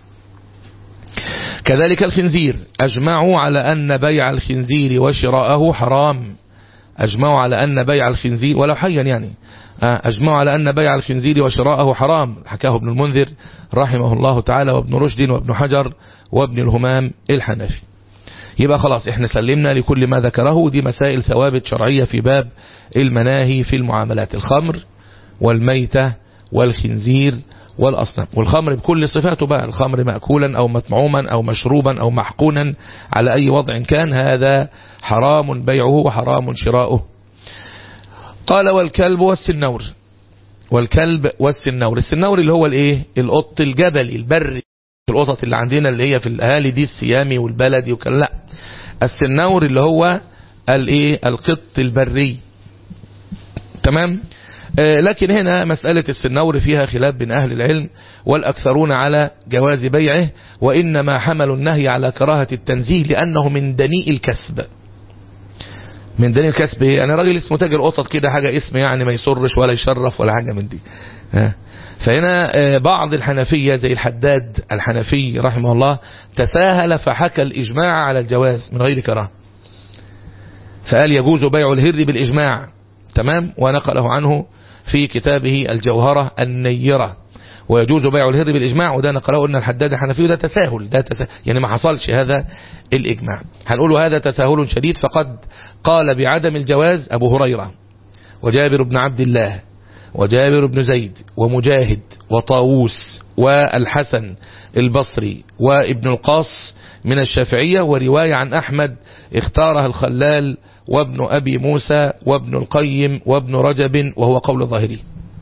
كذلك الخنزير أجمعوا على أن بيع الخنزير وشراءه حرام أجمعوا على أن بيع الخنزير ولو حيا يعني أجمعوا على أن بيع الخنزير وشراءه حرام حكاه ابن المنذر رحمه الله تعالى وابن رشد وابن حجر وابن الهمام الحنفي يبقى خلاص احنا سلمنا لكل ما ذكره دي مسائل ثوابت شرعية في باب المناهي في المعاملات الخمر والميتة والخنزير والأصنام والخمر بكل صفاته بقى الخمر مأكولا أو مطعوما أو مشروبا أو محقونا على أي وضع كان هذا حرام بيعه وحرام شراؤه قال والكلب والسنور والكلب والسنور السنور اللي هو الايه القط الجبلي البري القطط اللي عندنا اللي هي في الاهالي دي السيامي والبلدي وكان لا السنور اللي هو الايه القط البري تمام آه لكن هنا مسألة السنور فيها خلاف بين أهل العلم والأكثرون على جواز بيعه وإنما حملوا النهي على كراهة التنزيه لأنه من دنيء الكسب من دنيء الكسب يعني راجل اسمه تاجر قطط كده حاجة اسم يعني ما يسرش ولا يشرف ولا حاجة من دي ها فهنا بعض الحنفية زي الحداد الحنفي رحمه الله تساهل فحكى الإجماع على الجواز من غير كراهه فقال يجوز بيع الهر بالإجماع تمام ونقله عنه في كتابه الجوهرة النيرة ويجوز بيع الهر بالإجماع وده نقله أن الحداد الحنفي وده تساهل ده تساهل يعني ما حصلش هذا الإجماع هنقول هذا تساهل شديد فقد قال بعدم الجواز أبو هريرة وجابر بن عبد الله وجابر بن زيد ومجاهد وطاووس والحسن البصري وابن القاص من الشافعية ورواية عن أحمد اختارها الخلال وابن أبي موسى وابن القيم وابن رجب وهو قول الظاهري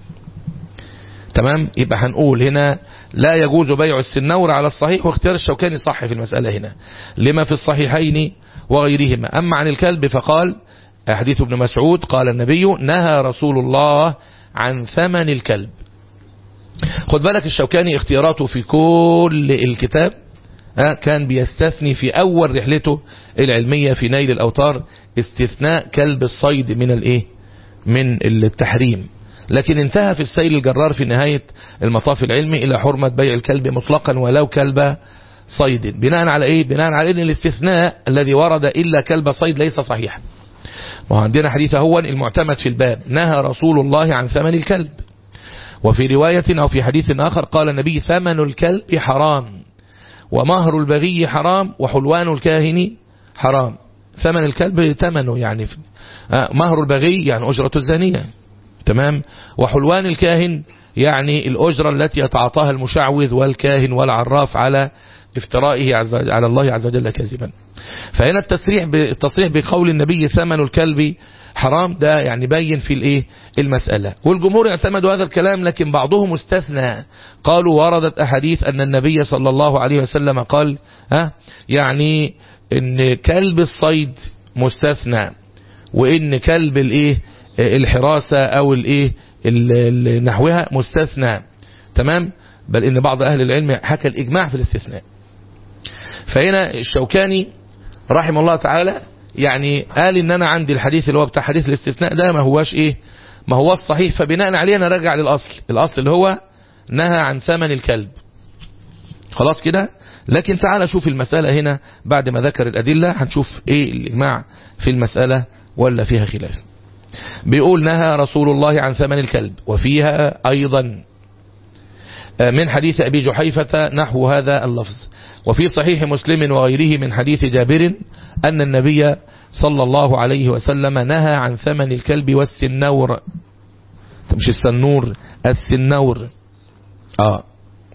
تمام يبقى هنقول هنا لا يجوز بيع السنور على الصحيح واختيار الشوكاني صح في المسألة هنا لما في الصحيحين وغيرهما أما عن الكلب فقال حديث ابن مسعود قال النبي نهى رسول الله عن ثمن الكلب خد بالك الشوكاني اختياراته في كل الكتاب ها كان بيستثني في أول رحلته العلمية في نيل الأوتار استثناء كلب الصيد من الايه من التحريم لكن انتهى في السيل الجرار في نهاية المطاف العلمي إلى حرمة بيع الكلب مطلقا ولو كلب صيد بناء على ايه بناء على ان الاستثناء الذي ورد إلا كلب صيد ليس صحيحا وعندنا حديث هو المعتمد في الباب نهى رسول الله عن ثمن الكلب وفي رواية أو في حديث آخر قال النبي ثمن الكلب حرام ومهر البغي حرام وحلوان الكاهن حرام ثمن الكلب ثمنه يعني مهر البغي يعني أجرة الزانية تمام وحلوان الكاهن يعني الأجرة التي يتعاطاها المشعوذ والكاهن والعراف على افترائه على الله عز وجل كاذبا فهنا التسريح التصريح بقول النبي ثمن الكلب حرام ده يعني بين في الايه المسألة والجمهور اعتمدوا هذا الكلام لكن بعضهم استثنى قالوا وردت احاديث ان النبي صلى الله عليه وسلم قال ها يعني ان كلب الصيد مستثنى وان كلب الايه الحراسة او الايه نحوها مستثنى تمام بل ان بعض اهل العلم حكى الاجماع في الاستثناء فهنا الشوكاني رحمه الله تعالى يعني قال ان انا عندي الحديث اللي هو بتاع حديث الاستثناء ده ما هواش ايه ما هو الصحيح فبناء عليه انا راجع للاصل الاصل اللي هو نهى عن ثمن الكلب خلاص كده لكن تعالى شوف المسألة هنا بعد ما ذكر الأدلة هنشوف ايه الإجماع في المسألة ولا فيها خلاف بيقول نهى رسول الله عن ثمن الكلب وفيها أيضا من حديث أبي جحيفة نحو هذا اللفظ وفي صحيح مسلم وغيره من حديث جابر أن النبي صلى الله عليه وسلم نهى عن ثمن الكلب والسنور مش السنور السنور آه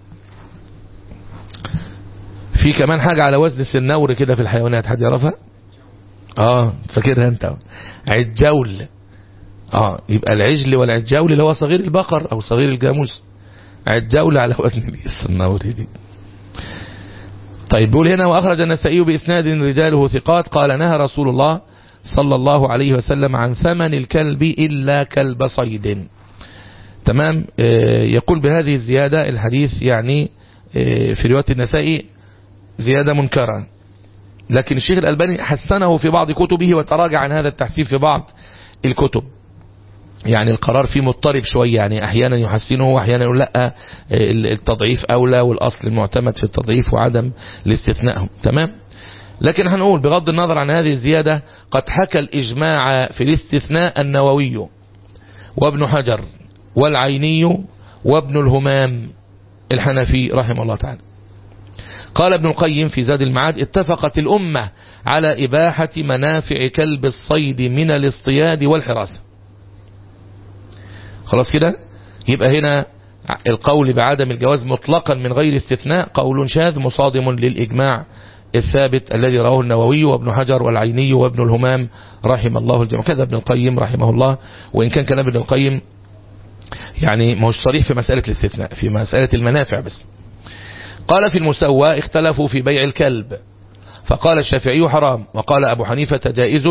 في كمان حاجة على وزن السنور كده في الحيوانات حد يعرفها اه فاكرها انت عجول اه يبقى العجل والعجول اللي هو صغير البقر او صغير الجاموس عجول على وزن السنور دي طيب بيقول هنا وأخرج النسائي بإسناد رجاله ثقات قال نهى رسول الله صلى الله عليه وسلم عن ثمن الكلب إلا كلب صيد تمام يقول بهذه الزيادة الحديث يعني في رواية النسائي زيادة منكرة لكن الشيخ الألباني حسنه في بعض كتبه وتراجع عن هذا التحسين في بعض الكتب يعني القرار فيه مضطرب شوية يعني أحيانا يحسنه وأحيانا يقول لا التضعيف أولى والأصل المعتمد في التضعيف وعدم الاستثناء تمام لكن هنقول بغض النظر عن هذه الزيادة قد حكى الإجماع في الاستثناء النووي وابن حجر والعيني وابن الهمام الحنفي رحمه الله تعالى قال ابن القيم في زاد المعاد اتفقت الأمة على إباحة منافع كلب الصيد من الاصطياد والحراسة خلاص كده يبقى هنا القول بعدم الجواز مطلقا من غير استثناء قول شاذ مصادم للإجماع الثابت الذي رواه النووي وابن حجر والعيني وابن الهمام رحم الله الجميع كذا ابن القيم رحمه الله وإن كان كلام ابن القيم يعني مش صريح في مسألة الاستثناء في مسألة المنافع بس قال في المسوى اختلفوا في بيع الكلب فقال الشافعي حرام وقال أبو حنيفة جائز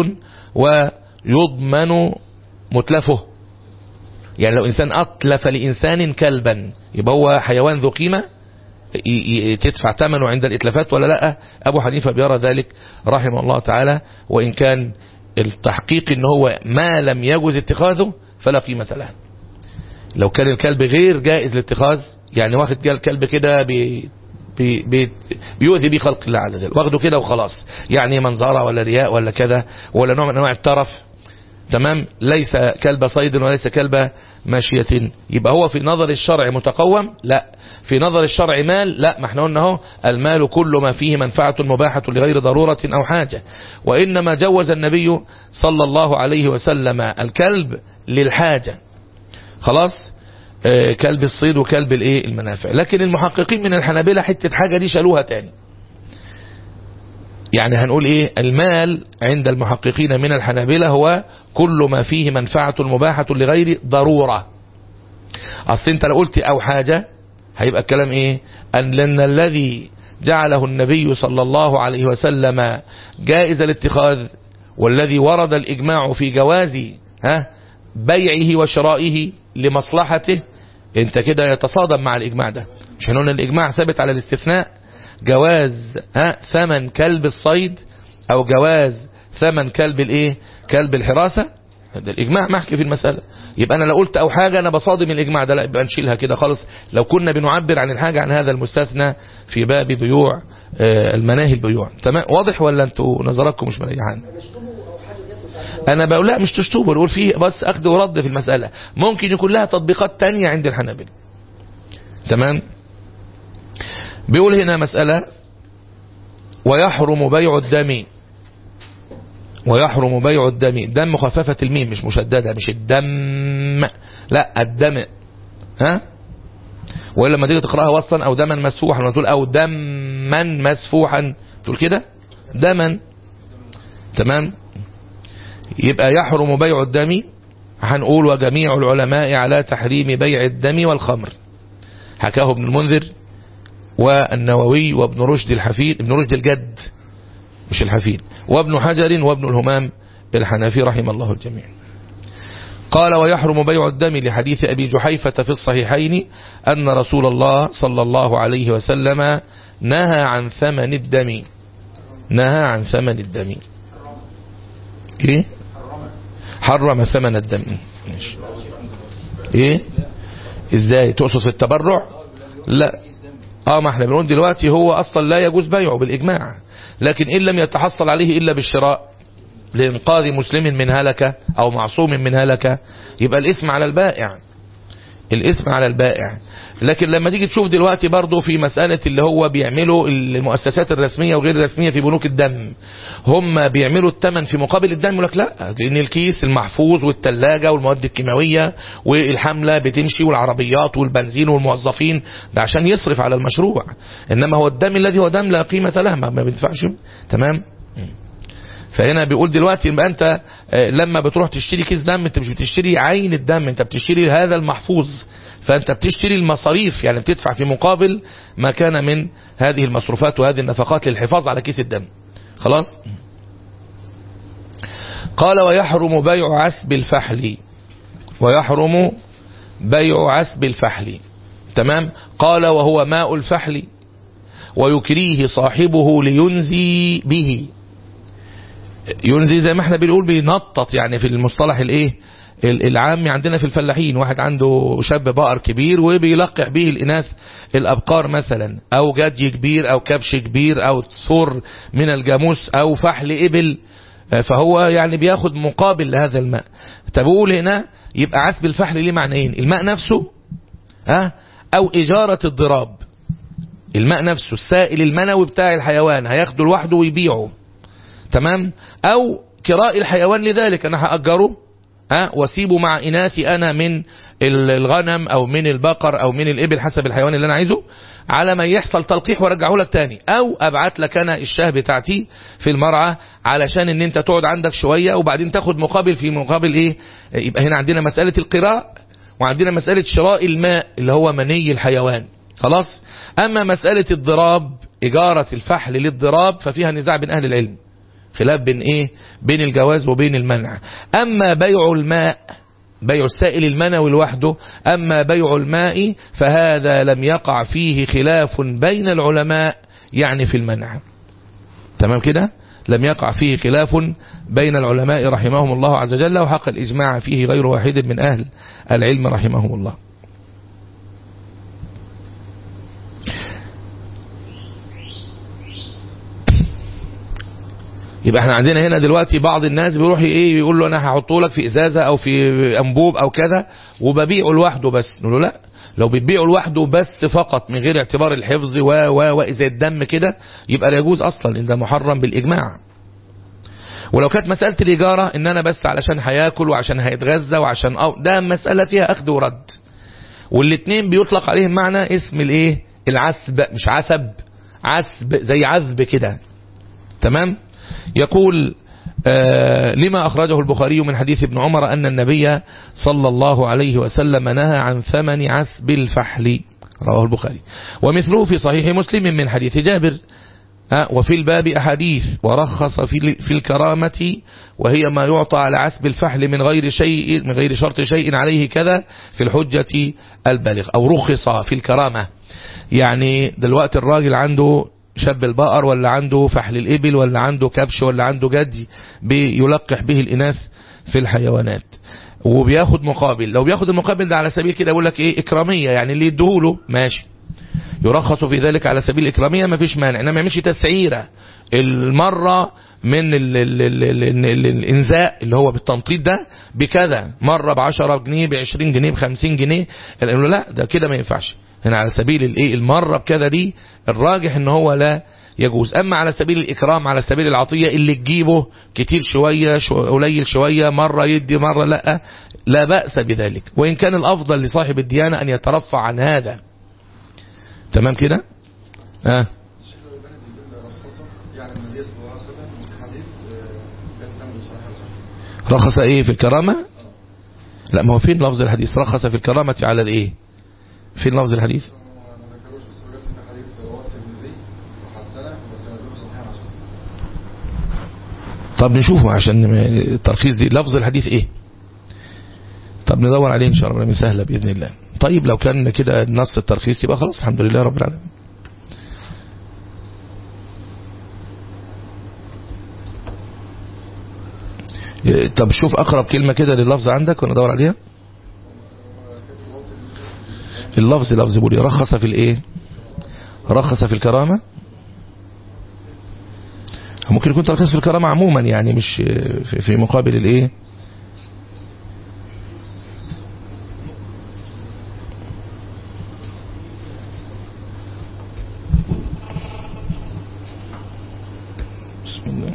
ويضمن متلفه يعني لو إنسان أطلف لإنسان كلبا يبقى هو حيوان ذو قيمة تدفع ثمنه عند الإتلافات ولا لا أبو حنيفة بيرى ذلك رحمه الله تعالى وإن كان التحقيق ان هو ما لم يجوز اتخاذه فلا قيمة له لو كان الكلب غير جائز لاتخاذ يعني واخد كلب كده بي بي بي بيؤذي بيه خلق الله عز وجل واخده كده وخلاص يعني منظرة ولا رياء ولا كذا ولا نوع من انواع الترف تمام ليس كلب صيد وليس كلب ماشية يبقى هو في نظر الشرع متقوم لا في نظر الشرع مال لا ما احنا قلنا اهو المال كل ما فيه منفعة مباحة لغير ضرورة او حاجة وانما جوز النبي صلى الله عليه وسلم الكلب للحاجة خلاص آه كلب الصيد وكلب الايه المنافع لكن المحققين من الحنابلة حتة حاجة دي شالوها تاني يعني هنقول ايه المال عند المحققين من الحنابلة هو كل ما فيه منفعة مباحة لغير ضرورة اصل انت لو قلت او حاجة هيبقى الكلام ايه ان لان الذي جعله النبي صلى الله عليه وسلم جائز الاتخاذ والذي ورد الاجماع في جواز ها بيعه وشرائه لمصلحته انت كده يتصادم مع الاجماع ده مش هنقول الاجماع ثابت على الاستثناء جواز ها ثمن كلب الصيد او جواز ثمن كلب الايه كلب الحراسة ده الاجماع محكي في المسألة يبقى انا لو قلت او حاجة انا بصادم الاجماع ده لا يبقى نشيلها كده خالص لو كنا بنعبر عن الحاجة عن هذا المستثنى في باب بيوع آه، المناهي البيوع تمام واضح ولا انتوا نظراتكم مش مريحان انا بقول لا مش تشطبوا بقول فيه بس اخذ ورد في المسألة ممكن يكون لها تطبيقات تانية عند الحنابلة تمام بيقول هنا مسألة ويحرم بيع الدم ويحرم بيع الدم دم مخففة الميم مش مشددة مش الدم لا الدم ها ولا لما تيجي تقراها وسطا او دما مسفوحا لما تقول او دما مسفوحا تقول كده دما تمام يبقى يحرم بيع الدم هنقول وجميع العلماء على تحريم بيع الدم والخمر حكاه ابن المنذر والنووي وابن رشد الحفيد ابن رشد الجد مش الحفيد وابن حجر وابن الهمام الحنفي رحم الله الجميع قال ويحرم بيع الدم لحديث أبي جحيفة في الصحيحين أن رسول الله صلى الله عليه وسلم نهى عن ثمن الدم نهى عن ثمن الدم ايه حرم ثمن الدم ماشي. ايه ازاي تقصد في التبرع لا اه ما احنا بنقول دلوقتي هو اصلا لا يجوز بيعه بالاجماع لكن ان لم يتحصل عليه الا بالشراء لانقاذ مسلم من هلكة او معصوم من هلكة يبقى الاثم على البائع الاثم على البائع لكن لما تيجي تشوف دلوقتي برضه في مسألة اللي هو بيعملوا المؤسسات الرسمية وغير الرسمية في بنوك الدم هم بيعملوا الثمن في مقابل الدم يقول لك لا لان الكيس المحفوظ والثلاجة والمواد الكيماوية والحملة بتمشي والعربيات والبنزين والموظفين ده عشان يصرف على المشروع انما هو الدم الذي هو دم لا قيمة له ما ما بيدفعش تمام فهنا بيقول دلوقتي يبقى انت آه، لما بتروح تشتري كيس دم انت مش بتشتري عين الدم انت بتشتري هذا المحفوظ فانت بتشتري المصاريف يعني بتدفع في مقابل ما كان من هذه المصروفات وهذه النفقات للحفاظ على كيس الدم خلاص قال ويحرم بيع عسب الفحل ويحرم بيع عسب الفحل تمام قال وهو ماء الفحل ويكريه صاحبه لينزي به ينزي زي ما احنا بنقول بينطط يعني في المصطلح الايه العام عندنا في الفلاحين واحد عنده شاب بقر كبير وبيلقح به الاناث الابقار مثلا او جدي كبير او كبش كبير او ثور من الجاموس او فحل ابل فهو يعني بياخد مقابل لهذا الماء تقول هنا يبقى عسب الفحل ليه معنيين الماء نفسه ها او اجارة الضراب الماء نفسه السائل المنوي بتاع الحيوان هياخده لوحده ويبيعه تمام او كراء الحيوان لذلك انا هأجره أه واسيبه مع اناثي انا من الغنم او من البقر او من الابل حسب الحيوان اللي انا عايزه على ما يحصل تلقيح وارجعه لك تاني او ابعت لك انا الشاه بتاعتي في المرعى علشان ان انت تقعد عندك شوية وبعدين تاخد مقابل في مقابل ايه يبقى هنا عندنا مسألة القراء وعندنا مسألة شراء الماء اللي هو مني الحيوان خلاص اما مسألة الضراب اجارة الفحل للضراب ففيها نزاع بين اهل العلم خلاف بين ايه بين الجواز وبين المنع اما بيع الماء بيع السائل المنوي لوحده اما بيع الماء فهذا لم يقع فيه خلاف بين العلماء يعني في المنع تمام كده لم يقع فيه خلاف بين العلماء رحمهم الله عز وجل وحق الإجماع فيه غير واحد من أهل العلم رحمهم الله يبقى احنا عندنا هنا دلوقتي بعض الناس بيروح ايه يقول له انا هحطه لك في ازازه او في انبوب او كذا وببيعه لوحده بس نقول له لا لو بتبيعه لوحده بس فقط من غير اعتبار الحفظ و و واذا الدم كده يبقى لا يجوز اصلا ان ده محرم بالاجماع ولو كانت مسألة الإجارة إن أنا بس علشان هياكل وعشان هيتغذى وعشان أو ده مسألة فيها أخذ ورد والاتنين بيطلق عليهم معنى اسم الإيه العسب مش عسب عسب زي عذب كده تمام يقول آه لما أخرجه البخاري من حديث ابن عمر أن النبي صلى الله عليه وسلم نهى عن ثمن عسب الفحل رواه البخاري ومثله في صحيح مسلم من حديث جابر آه وفي الباب أحاديث ورخص في في الكرامة وهي ما يعطى على عسب الفحل من غير شيء من غير شرط شيء عليه كذا في الحجة البالغ أو رخص في الكرامة يعني دلوقتي الراجل عنده شاب البقر ولا عنده فحل الإبل ولا عنده كبش ولا عنده جدي بيلقح به الإناث في الحيوانات وبياخد مقابل لو بياخد المقابل ده على سبيل كده يقول لك ايه اكرامية يعني اللي يديهوله ماشي يرخص في ذلك على سبيل الإكرامية ما فيش مانع انما ما يعملش تسعيرة المرة من ال ال ال ال ال ال الانزاء اللي هو بالتنطيط ده بكذا مرة بعشرة جنيه بعشرين جنيه بخمسين جنيه لا ده كده ما ينفعش هنا على سبيل الايه المرة بكذا دي الراجح ان هو لا يجوز اما على سبيل الاكرام على سبيل العطية اللي تجيبه كتير شوية شو قليل شوية مرة يدي مرة لا لا بأس بذلك وان كان الافضل لصاحب الديانة ان يترفع عن هذا تمام كده اه رخص ايه في الكرامة لا ما هو فين لفظ الحديث رخص في الكرامة على الايه فين لفظ الحديث طب نشوفه عشان الترخيص دي لفظ الحديث ايه طب ندور عليه ان شاء الله من سهلة بإذن الله طيب لو كان كده نص الترخيص يبقى خلاص الحمد لله رب العالمين طب شوف اقرب كلمة كده لللفظ عندك وندور عليها اللفظ لفظ بولي رخص في الايه رخص في الكرامة ممكن يكون ترخيص في الكرامة عموما يعني مش في, في مقابل الايه بسم الله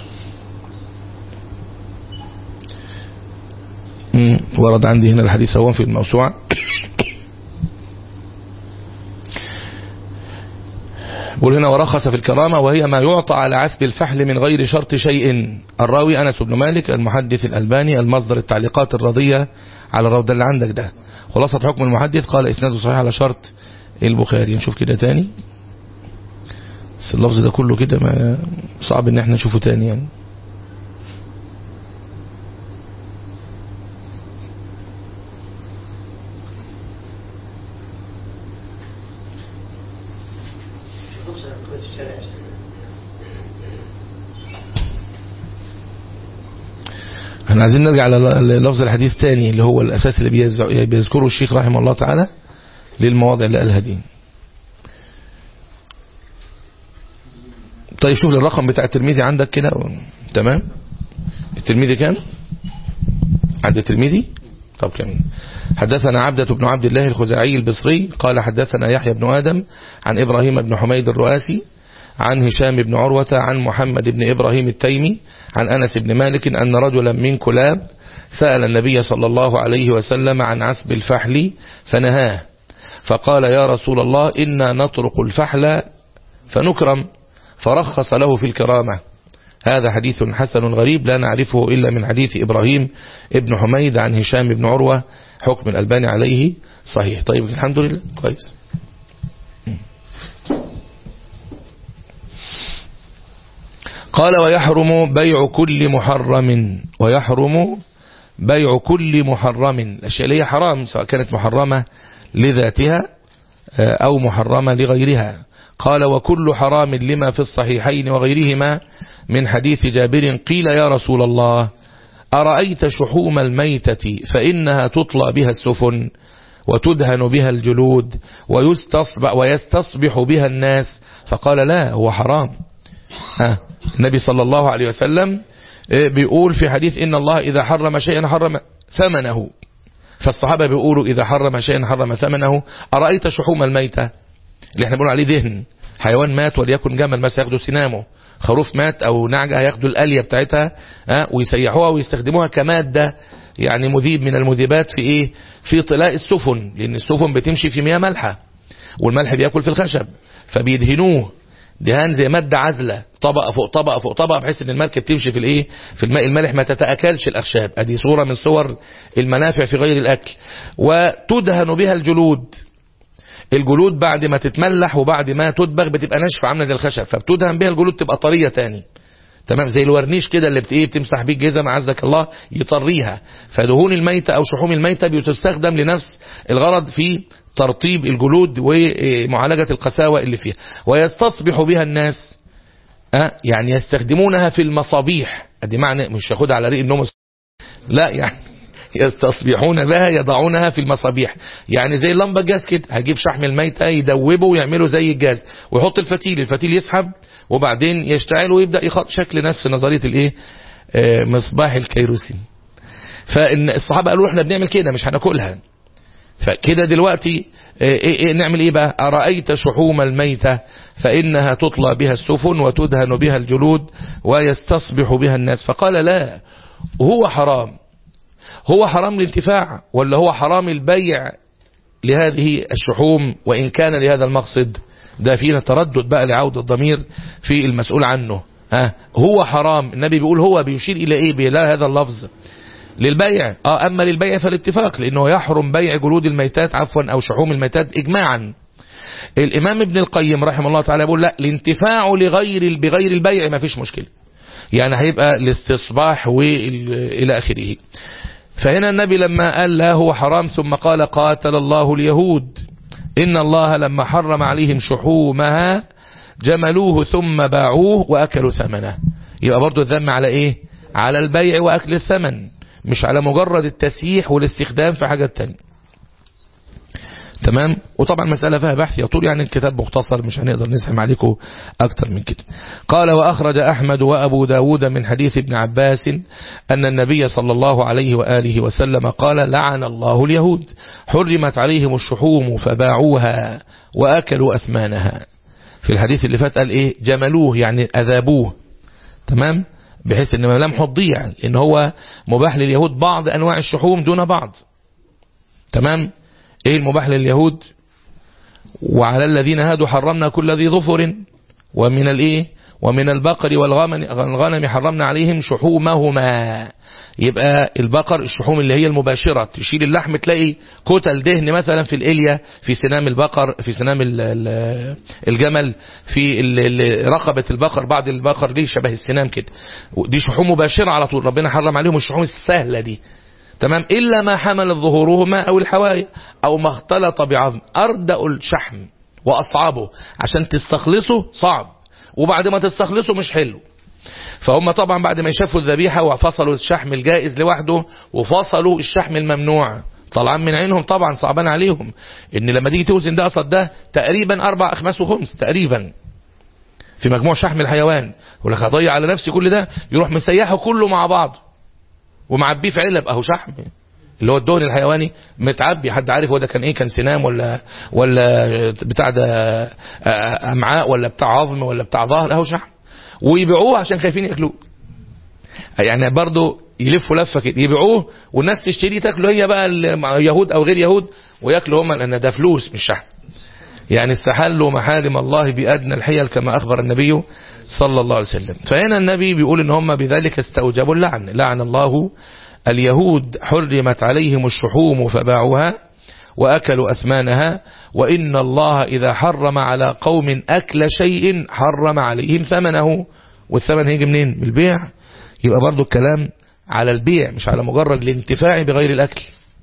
ورد عندي هنا الحديث هو في الموسوعة بقول هنا ورخص في الكرامة وهي ما يعطى على عسب الفحل من غير شرط شيء الراوي أنس بن مالك المحدث الألباني المصدر التعليقات الرضية على الروض اللي عندك ده خلاصة حكم المحدث قال إسناده صحيح على شرط البخاري نشوف كده تاني بس اللفظ ده كله كده ما صعب ان احنا نشوفه تاني يعني احنا عايزين نرجع للفظ الحديث تاني اللي هو الاساس اللي بيذكره الشيخ رحمه الله تعالى للمواضع اللي قالها دي طيب شوف الرقم بتاع الترمذي عندك كده تمام الترمذي كام عند الترمذي طب كم حدثنا عبدة بن عبد الله الخزاعي البصري قال حدثنا يحيى بن آدم عن إبراهيم بن حميد الرؤاسي عن هشام بن عروة عن محمد بن إبراهيم التيمي عن أنس بن مالك أن رجلا من كلاب سأل النبي صلى الله عليه وسلم عن عسب الفحل فنهاه فقال يا رسول الله إنا نطرق الفحل فنكرم فرخص له في الكرامة هذا حديث حسن غريب لا نعرفه إلا من حديث إبراهيم ابن حميد عن هشام بن عروة حكم الألباني عليه صحيح طيب الحمد لله كويس قال ويحرم بيع كل محرم ويحرم بيع كل محرم الأشياء اللي هي حرام سواء كانت محرمة لذاتها أو محرمة لغيرها قال وكل حرام لما في الصحيحين وغيرهما من حديث جابر قيل يا رسول الله أرأيت شحوم الميتة فإنها تطلى بها السفن وتدهن بها الجلود ويستصبح, ويستصبح بها الناس فقال لا هو حرام ها النبي صلى الله عليه وسلم بيقول في حديث إن الله إذا حرم شيئا حرم ثمنه فالصحابة بيقولوا إذا حرم شيئا حرم ثمنه أرأيت شحوم الميتة اللي احنا بنقول عليه دهن حيوان مات وليكن جمل مثلا ياخدوا سنامه خروف مات او نعجة هياخدوا الالية بتاعتها اه ويسيحوها ويستخدموها كمادة يعني مذيب من المذيبات في ايه في طلاء السفن لان السفن بتمشي في مياه مالحة والملح بياكل في الخشب فبيدهنوه دهان زي مادة عزلة طبقة فوق طبقة فوق طبقة بحيث ان المركب تمشي في الايه في الماء المالح ما تتأكلش الاخشاب ادي صورة من صور المنافع في غير الاكل وتدهن بها الجلود الجلود بعد ما تتملح وبعد ما تدبغ بتبقى ناشفه عامله زي الخشب فبتدهن بيها الجلود تبقى طريه تاني تمام زي الورنيش كده اللي بتايه بتمسح بيه الجزم عزك الله يطريها فدهون الميتة او شحوم الميتة بتستخدم لنفس الغرض في ترطيب الجلود ومعالجة القساوة اللي فيها ويستصبح بها الناس أه يعني يستخدمونها في المصابيح ادي معنى مش ياخدها على ريق النوم لا يعني يستصبحون بها يضعونها في المصابيح يعني زي اللمبة جاز كده هجيب شحم الميتة يدوبه ويعمله زي الجاز ويحط الفتيل الفتيل يسحب وبعدين يشتعل ويبدأ يخط شكل نفس نظرية الايه آه مصباح الكيروسين فان الصحابة قالوا احنا بنعمل كده مش هناكلها فكده دلوقتي إيه إيه نعمل ايه بقى أرأيت شحوم الميتة فإنها تطلى بها السفن وتدهن بها الجلود ويستصبح بها الناس فقال لا هو حرام هو حرام الانتفاع ولا هو حرام البيع لهذه الشحوم وإن كان لهذا المقصد ده فينا تردد بقى لعودة الضمير في المسؤول عنه ها هو حرام النبي بيقول هو بيشير إلى إيه بلا هذا اللفظ للبيع اه اما للبيع فالاتفاق لانه يحرم بيع جلود الميتات عفوا او شحوم الميتات اجماعا الامام ابن القيم رحمه الله تعالى يقول لا الانتفاع لغير بغير البيع ما فيش مشكله يعني هيبقى الاستصباح والى اخره فهنا النبي لما قال لا هو حرام ثم قال قاتل الله اليهود ان الله لما حرم عليهم شحومها جملوه ثم باعوه واكلوا ثمنه يبقى برضو الذم على ايه على البيع واكل الثمن مش على مجرد التسييح والاستخدام في حاجة تانية تمام وطبعا مسألة فيها بحث يطول يعني الكتاب مختصر مش هنقدر نسحم عليكم أكتر من كده قال وأخرج أحمد وأبو داود من حديث ابن عباس أن النبي صلى الله عليه وآله وسلم قال لعن الله اليهود حرمت عليهم الشحوم فباعوها وأكلوا أثمانها في الحديث اللي فات قال إيه جملوه يعني أذابوه تمام بحيث ان ملامحه تضيع لان هو مباح لليهود بعض انواع الشحوم دون بعض تمام ايه المباح لليهود وعلى الذين هادوا حرمنا كل ذي ظفر ومن الايه ومن البقر والغنم حرمنا عليهم شحومهما يبقى البقر الشحوم اللي هي المباشرة تشيل اللحم تلاقي كتل دهن مثلا في الإلية في سنام البقر في سنام الجمل في رقبة البقر بعض البقر دي شبه السنام كده دي شحوم مباشرة على طول ربنا حرم عليهم الشحوم السهلة دي تمام إلا ما حمل ظهورهما أو الحوايا أو ما اختلط بعظم أردأ الشحم وأصعبه عشان تستخلصه صعب وبعد ما تستخلصه مش حلو فهم طبعا بعد ما يشافوا الذبيحة وفصلوا الشحم الجائز لوحده وفصلوا الشحم الممنوع طالعان من عينهم طبعا صعبان عليهم ان لما تيجي توزن ده قصد ده تقريبا اربع اخماس وخمس تقريبا في مجموع شحم الحيوان يقول لك هضيع على نفسي كل ده يروح مسيحه كله مع بعض ومعبيه في علب اهو شحم اللي هو الدهن الحيواني متعبي حد عارف هو ده كان ايه كان سنام ولا ولا بتاع ده امعاء ولا بتاع عظم ولا بتاع ظهر اهو شحم ويبيعوه عشان خايفين ياكلوه يعني برضه يلفوا لفه كده يبيعوه والناس تشتري تاكله هي بقى يهود او غير يهود وياكلوا هم لان ده فلوس مش شحم يعني استحلوا محارم الله بأدنى الحيل كما أخبر النبي صلى الله عليه وسلم فهنا النبي بيقول ان هم بذلك استوجبوا اللعن لعن الله اليهود حرمت عليهم الشحوم فباعوها وأكلوا أثمانها وإن الله إذا حرم على قوم أكل شيء حرم عليهم ثمنه والثمن هيجي منين من البيع يبقى برضو الكلام على البيع مش على مجرد الانتفاع بغير الأكل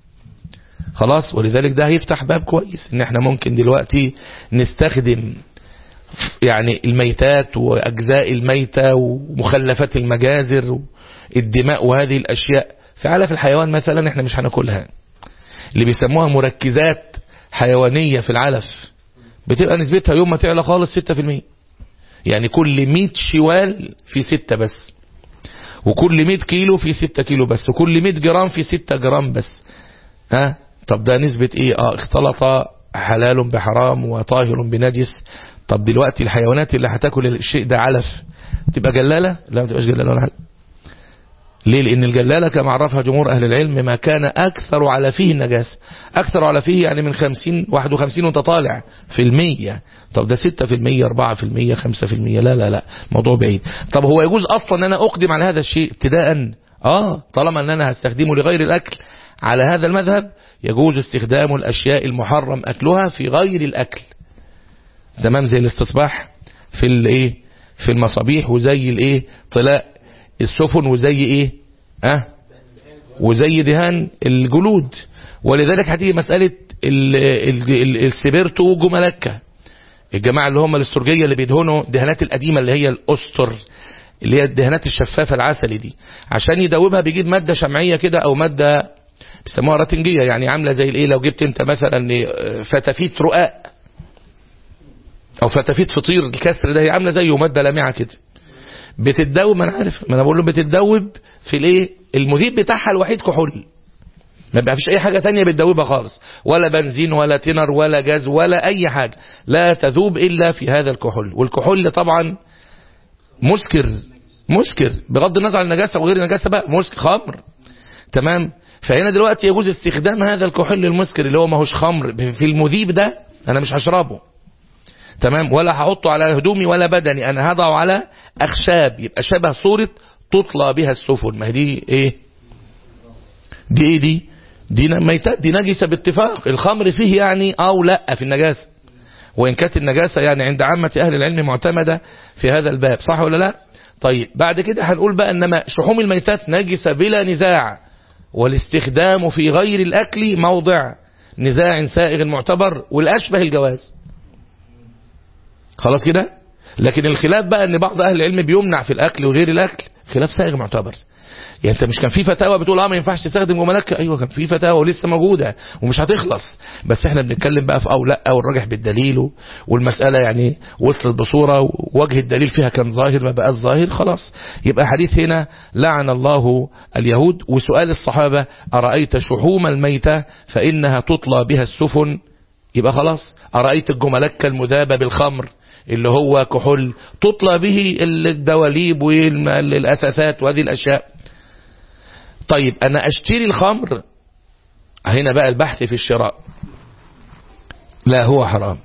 خلاص ولذلك ده هيفتح باب كويس ان احنا ممكن دلوقتي نستخدم يعني الميتات وأجزاء الميتة ومخلفات المجازر والدماء وهذه الأشياء في علف الحيوان مثلا احنا مش هناكلها اللي بيسموها مركزات حيوانية في العلف بتبقى نسبتها يوم ما تعلى خالص 6% يعني كل 100 شوال في 6 بس وكل 100 كيلو في 6 كيلو بس وكل 100 جرام في 6 جرام بس ها طب ده نسبة ايه اه اختلط حلال بحرام وطاهر بنجس طب دلوقتي الحيوانات اللي هتاكل الشيء ده علف تبقى جلالة لا ما تبقاش جلالة ولا حاجة ليه لان الجلالة كما عرفها جمهور اهل العلم ما كان اكثر على فيه النجاسة اكثر على فيه يعني من 50 51 وانت طالع في المية طب ده 6% 4% 5% لا لا لا موضوع بعيد طب هو يجوز اصلا ان انا اقدم على هذا الشيء ابتداء اه طالما ان انا هستخدمه لغير الاكل على هذا المذهب يجوز استخدام الاشياء المحرم اكلها في غير الاكل تمام زي الاستصباح في الايه في المصابيح وزي الايه طلاء السفن وزي ايه اه وزي دهان الجلود ولذلك هتيجي مسألة ال- ال- ال- السبيرتو وجملكة الجماعة اللي هم الاسترجية اللي بيدهنوا دهانات القديمة اللي هي الأستر اللي هي الدهانات الشفافة العسلي دي عشان يدوبها بيجيب مادة شمعية كده أو مادة بيسموها راتنجية يعني عاملة زي الايه لو جبت انت مثلا فتافيت رقاق او فتافيت فطير الكسر ده هي عاملة زيه مادة لامعة كده بتتدوب ما انا عارف ما انا بقول له بتتدوب في الايه المذيب بتاعها الوحيد كحول ما بقى فيش اي حاجة تانية بتدوبها خالص ولا بنزين ولا تنر ولا جاز ولا اي حاجة لا تذوب الا في هذا الكحول والكحول طبعا مسكر مسكر بغض النظر عن النجاسة وغير النجاسة بقى مسكر خمر تمام فهنا دلوقتي يجوز استخدام هذا الكحول المسكر اللي هو ماهوش خمر في المذيب ده انا مش هشربه تمام ولا هحطه على هدومي ولا بدني انا هضعه على اخشاب يبقى شبه صورة تطلى بها السفن ما هي دي ايه دي ايه دي دي ميتات دي نجسة باتفاق الخمر فيه يعني او لا في النجاسة وإن كانت النجاسة يعني عند عامة أهل العلم معتمدة في هذا الباب صح ولا لا طيب بعد كده هنقول بقى إنما شحوم الميتات نجسة بلا نزاع والاستخدام في غير الأكل موضع نزاع سائغ معتبر والأشبه الجواز خلاص كده لكن الخلاف بقى ان بعض اهل العلم بيمنع في الاكل وغير الاكل خلاف سائغ معتبر يعني انت مش كان في فتاوى بتقول اه ما ينفعش تستخدم جملك ايوه كان في فتاوى ولسه موجوده ومش هتخلص بس احنا بنتكلم بقى في او لا والراجح بالدليل والمساله يعني وصلت بصوره ووجه الدليل فيها كان ظاهر ما بقى ظاهر خلاص يبقى حديث هنا لعن الله اليهود وسؤال الصحابه ارايت شحوم الميته فانها تطلى بها السفن يبقى خلاص ارايت الجملك المذابه بالخمر اللي هو كحول تطلى به الدواليب والاثاثات وهذه الاشياء طيب انا اشتري الخمر هنا بقى البحث في الشراء لا هو حرام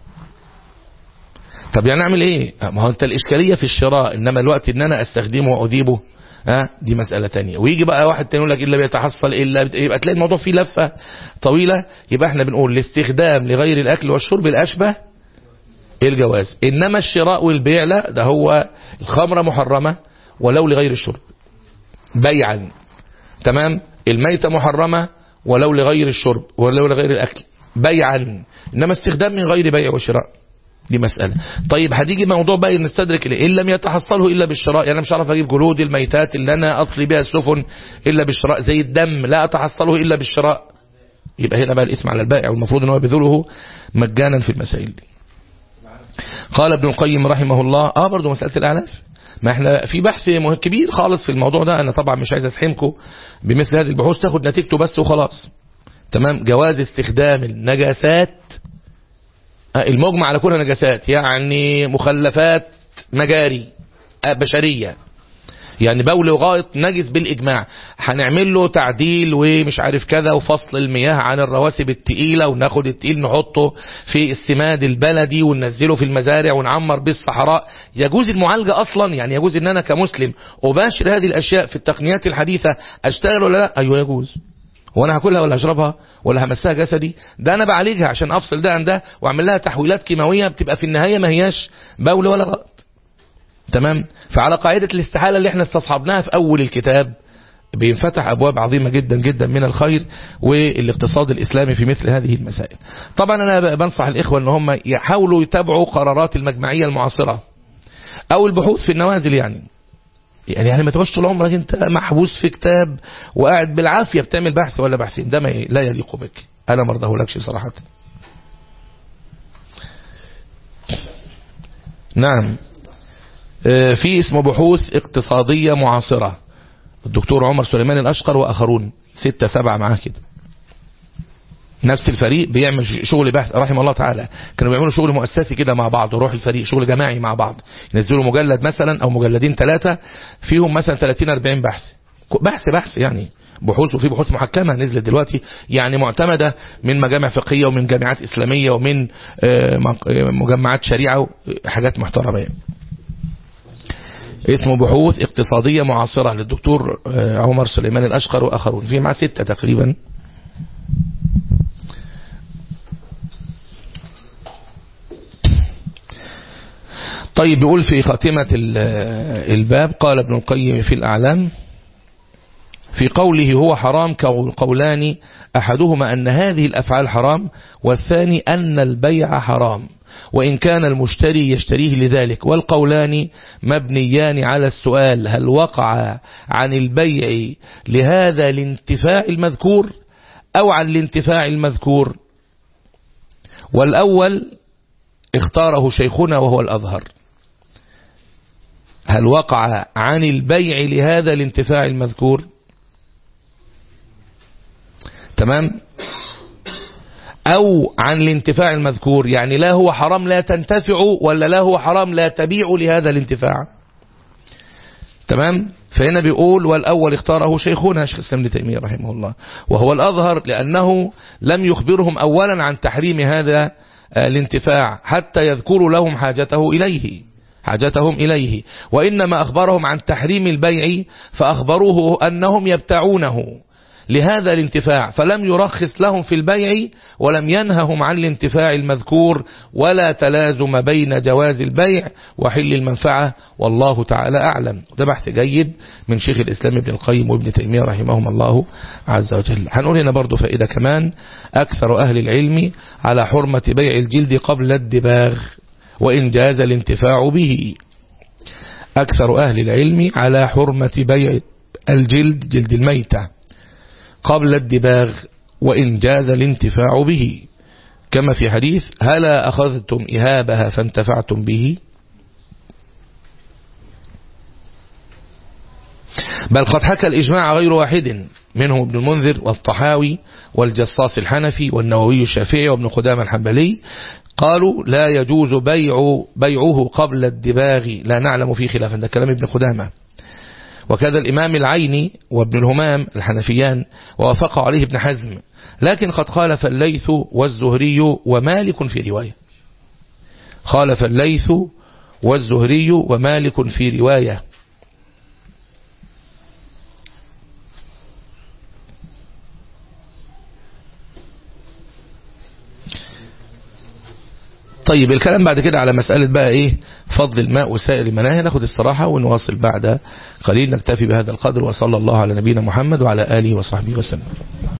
طب يعني اعمل ايه ما هو انت الاشكاليه في الشراء انما الوقت ان انا استخدمه واذيبه ها دي مسألة تانية ويجي بقى واحد تاني يقول لك إلا بيتحصل إلا بت... يبقى تلاقي الموضوع فيه لفة طويلة يبقى احنا بنقول الاستخدام لغير الأكل والشرب الأشبه الجواز إنما الشراء والبيع لا ده هو الخمرة محرمة ولو لغير الشرب بيعا تمام الميتة محرمة ولو لغير الشرب ولو لغير الأكل بيعا إنما استخدام من غير بيع وشراء دي مسألة طيب هتيجي موضوع بقى نستدرك إليه إن لم يتحصله إلا بالشراء يعني أنا مش عارف أجيب جلود الميتات اللي أنا أطلي بها السفن إلا بالشراء زي الدم لا أتحصله إلا بالشراء يبقى هنا بقى الإثم على البائع والمفروض أنه يبذله مجانا في المسائل دي قال ابن القيم رحمه الله اه برضو مسألة الأعلاف ما احنا في بحث كبير خالص في الموضوع ده انا طبعا مش عايز اسحمكم بمثل هذه البحوث تاخد نتيجته بس وخلاص تمام جواز استخدام النجاسات المجمع على كل نجاسات يعني مخلفات مجاري بشرية يعني بول وغائط نجس بالإجماع هنعمل له تعديل ومش عارف كذا وفصل المياه عن الرواسب التقيلة وناخد التقيل نحطه في السماد البلدي وننزله في المزارع ونعمر به الصحراء يجوز المعالجة أصلا يعني يجوز ان أنا كمسلم أباشر هذه الأشياء في التقنيات الحديثة أشتغل ولا لا أيوة يجوز وانا هاكلها ولا هشربها ولا همسها جسدي ده انا بعالجها عشان افصل ده عن ده واعمل لها تحويلات كيماويه بتبقى في النهايه ما هياش بول ولا غلط تمام فعلى قاعده الاستحاله اللي احنا استصحبناها في اول الكتاب بينفتح ابواب عظيمه جدا جدا من الخير والاقتصاد الاسلامي في مثل هذه المسائل طبعا انا بنصح الاخوه ان هم يحاولوا يتابعوا قرارات المجمعيه المعاصره او البحوث في النوازل يعني يعني يعني ما تبقاش طول عمرك انت محبوس في كتاب وقاعد بالعافيه بتعمل بحث ولا بحثين ده ما لا يليق بك انا ما ارضاهولكش صراحه نعم في اسمه بحوث اقتصادية معاصرة الدكتور عمر سليمان الأشقر وآخرون ستة سبعة معاه كده نفس الفريق بيعمل شغل بحث رحمه الله تعالى كانوا بيعملوا شغل مؤسسي كده مع بعض روح الفريق شغل جماعي مع بعض ينزلوا مجلد مثلا او مجلدين ثلاثة فيهم مثلا 30 40 بحث بحث بحث يعني بحوث وفي بحوث محكمة نزلت دلوقتي يعني معتمدة من مجامع فقهية ومن جامعات إسلامية ومن مجمعات شريعة حاجات محترمة يعني. اسمه بحوث اقتصادية معاصرة للدكتور عمر سليمان الأشقر وآخرون في معاه ستة تقريبا طيب بيقول في خاتمة الباب قال ابن القيم في الأعلام في قوله هو حرام قولان أحدهما أن هذه الأفعال حرام والثاني أن البيع حرام وإن كان المشتري يشتريه لذلك والقولان مبنيان على السؤال هل وقع عن البيع لهذا الانتفاع المذكور أو عن الانتفاع المذكور والأول اختاره شيخنا وهو الأظهر هل وقع عن البيع لهذا الانتفاع المذكور تمام أو عن الانتفاع المذكور يعني لا هو حرام لا تنتفع ولا لا هو حرام لا تبيع لهذا الانتفاع تمام فهنا بيقول والأول اختاره شيخنا شيخ الإسلام ابن تيمية رحمه الله وهو الأظهر لأنه لم يخبرهم أولا عن تحريم هذا الانتفاع حتى يذكروا لهم حاجته إليه حاجتهم إليه وإنما أخبرهم عن تحريم البيع فأخبروه أنهم يبتعونه لهذا الانتفاع فلم يرخص لهم في البيع ولم ينههم عن الانتفاع المذكور ولا تلازم بين جواز البيع وحل المنفعة والله تعالى أعلم ده بحث جيد من شيخ الإسلام ابن القيم وابن تيمية رحمهم الله عز وجل هنقول هنا برضو فائدة كمان أكثر أهل العلم على حرمة بيع الجلد قبل الدباغ وإن جاز الانتفاع به أكثر أهل العلم على حرمة بيع الجلد جلد الميتة قبل الدباغ وإن جاز الانتفاع به كما في حديث هلا أخذتم إهابها فانتفعتم به بل قد حكى الإجماع غير واحد منهم ابن المنذر والطحاوي والجصاص الحنفي والنووي الشافعي وابن قدام الحنبلي قالوا لا يجوز بيع بيعه قبل الدباغ لا نعلم فيه خلافا ده كلام ابن قدامه وكذا الإمام العيني وابن الهمام الحنفيان ووافق عليه ابن حزم لكن قد خالف الليث والزهري ومالك في رواية خالف الليث والزهري ومالك في رواية طيب الكلام بعد كده على مسألة بقى ايه فضل الماء وسائر المناهي ناخد الصراحة ونواصل بعد قليل نكتفي بهذا القدر وصلى الله على نبينا محمد وعلى آله وصحبه وسلم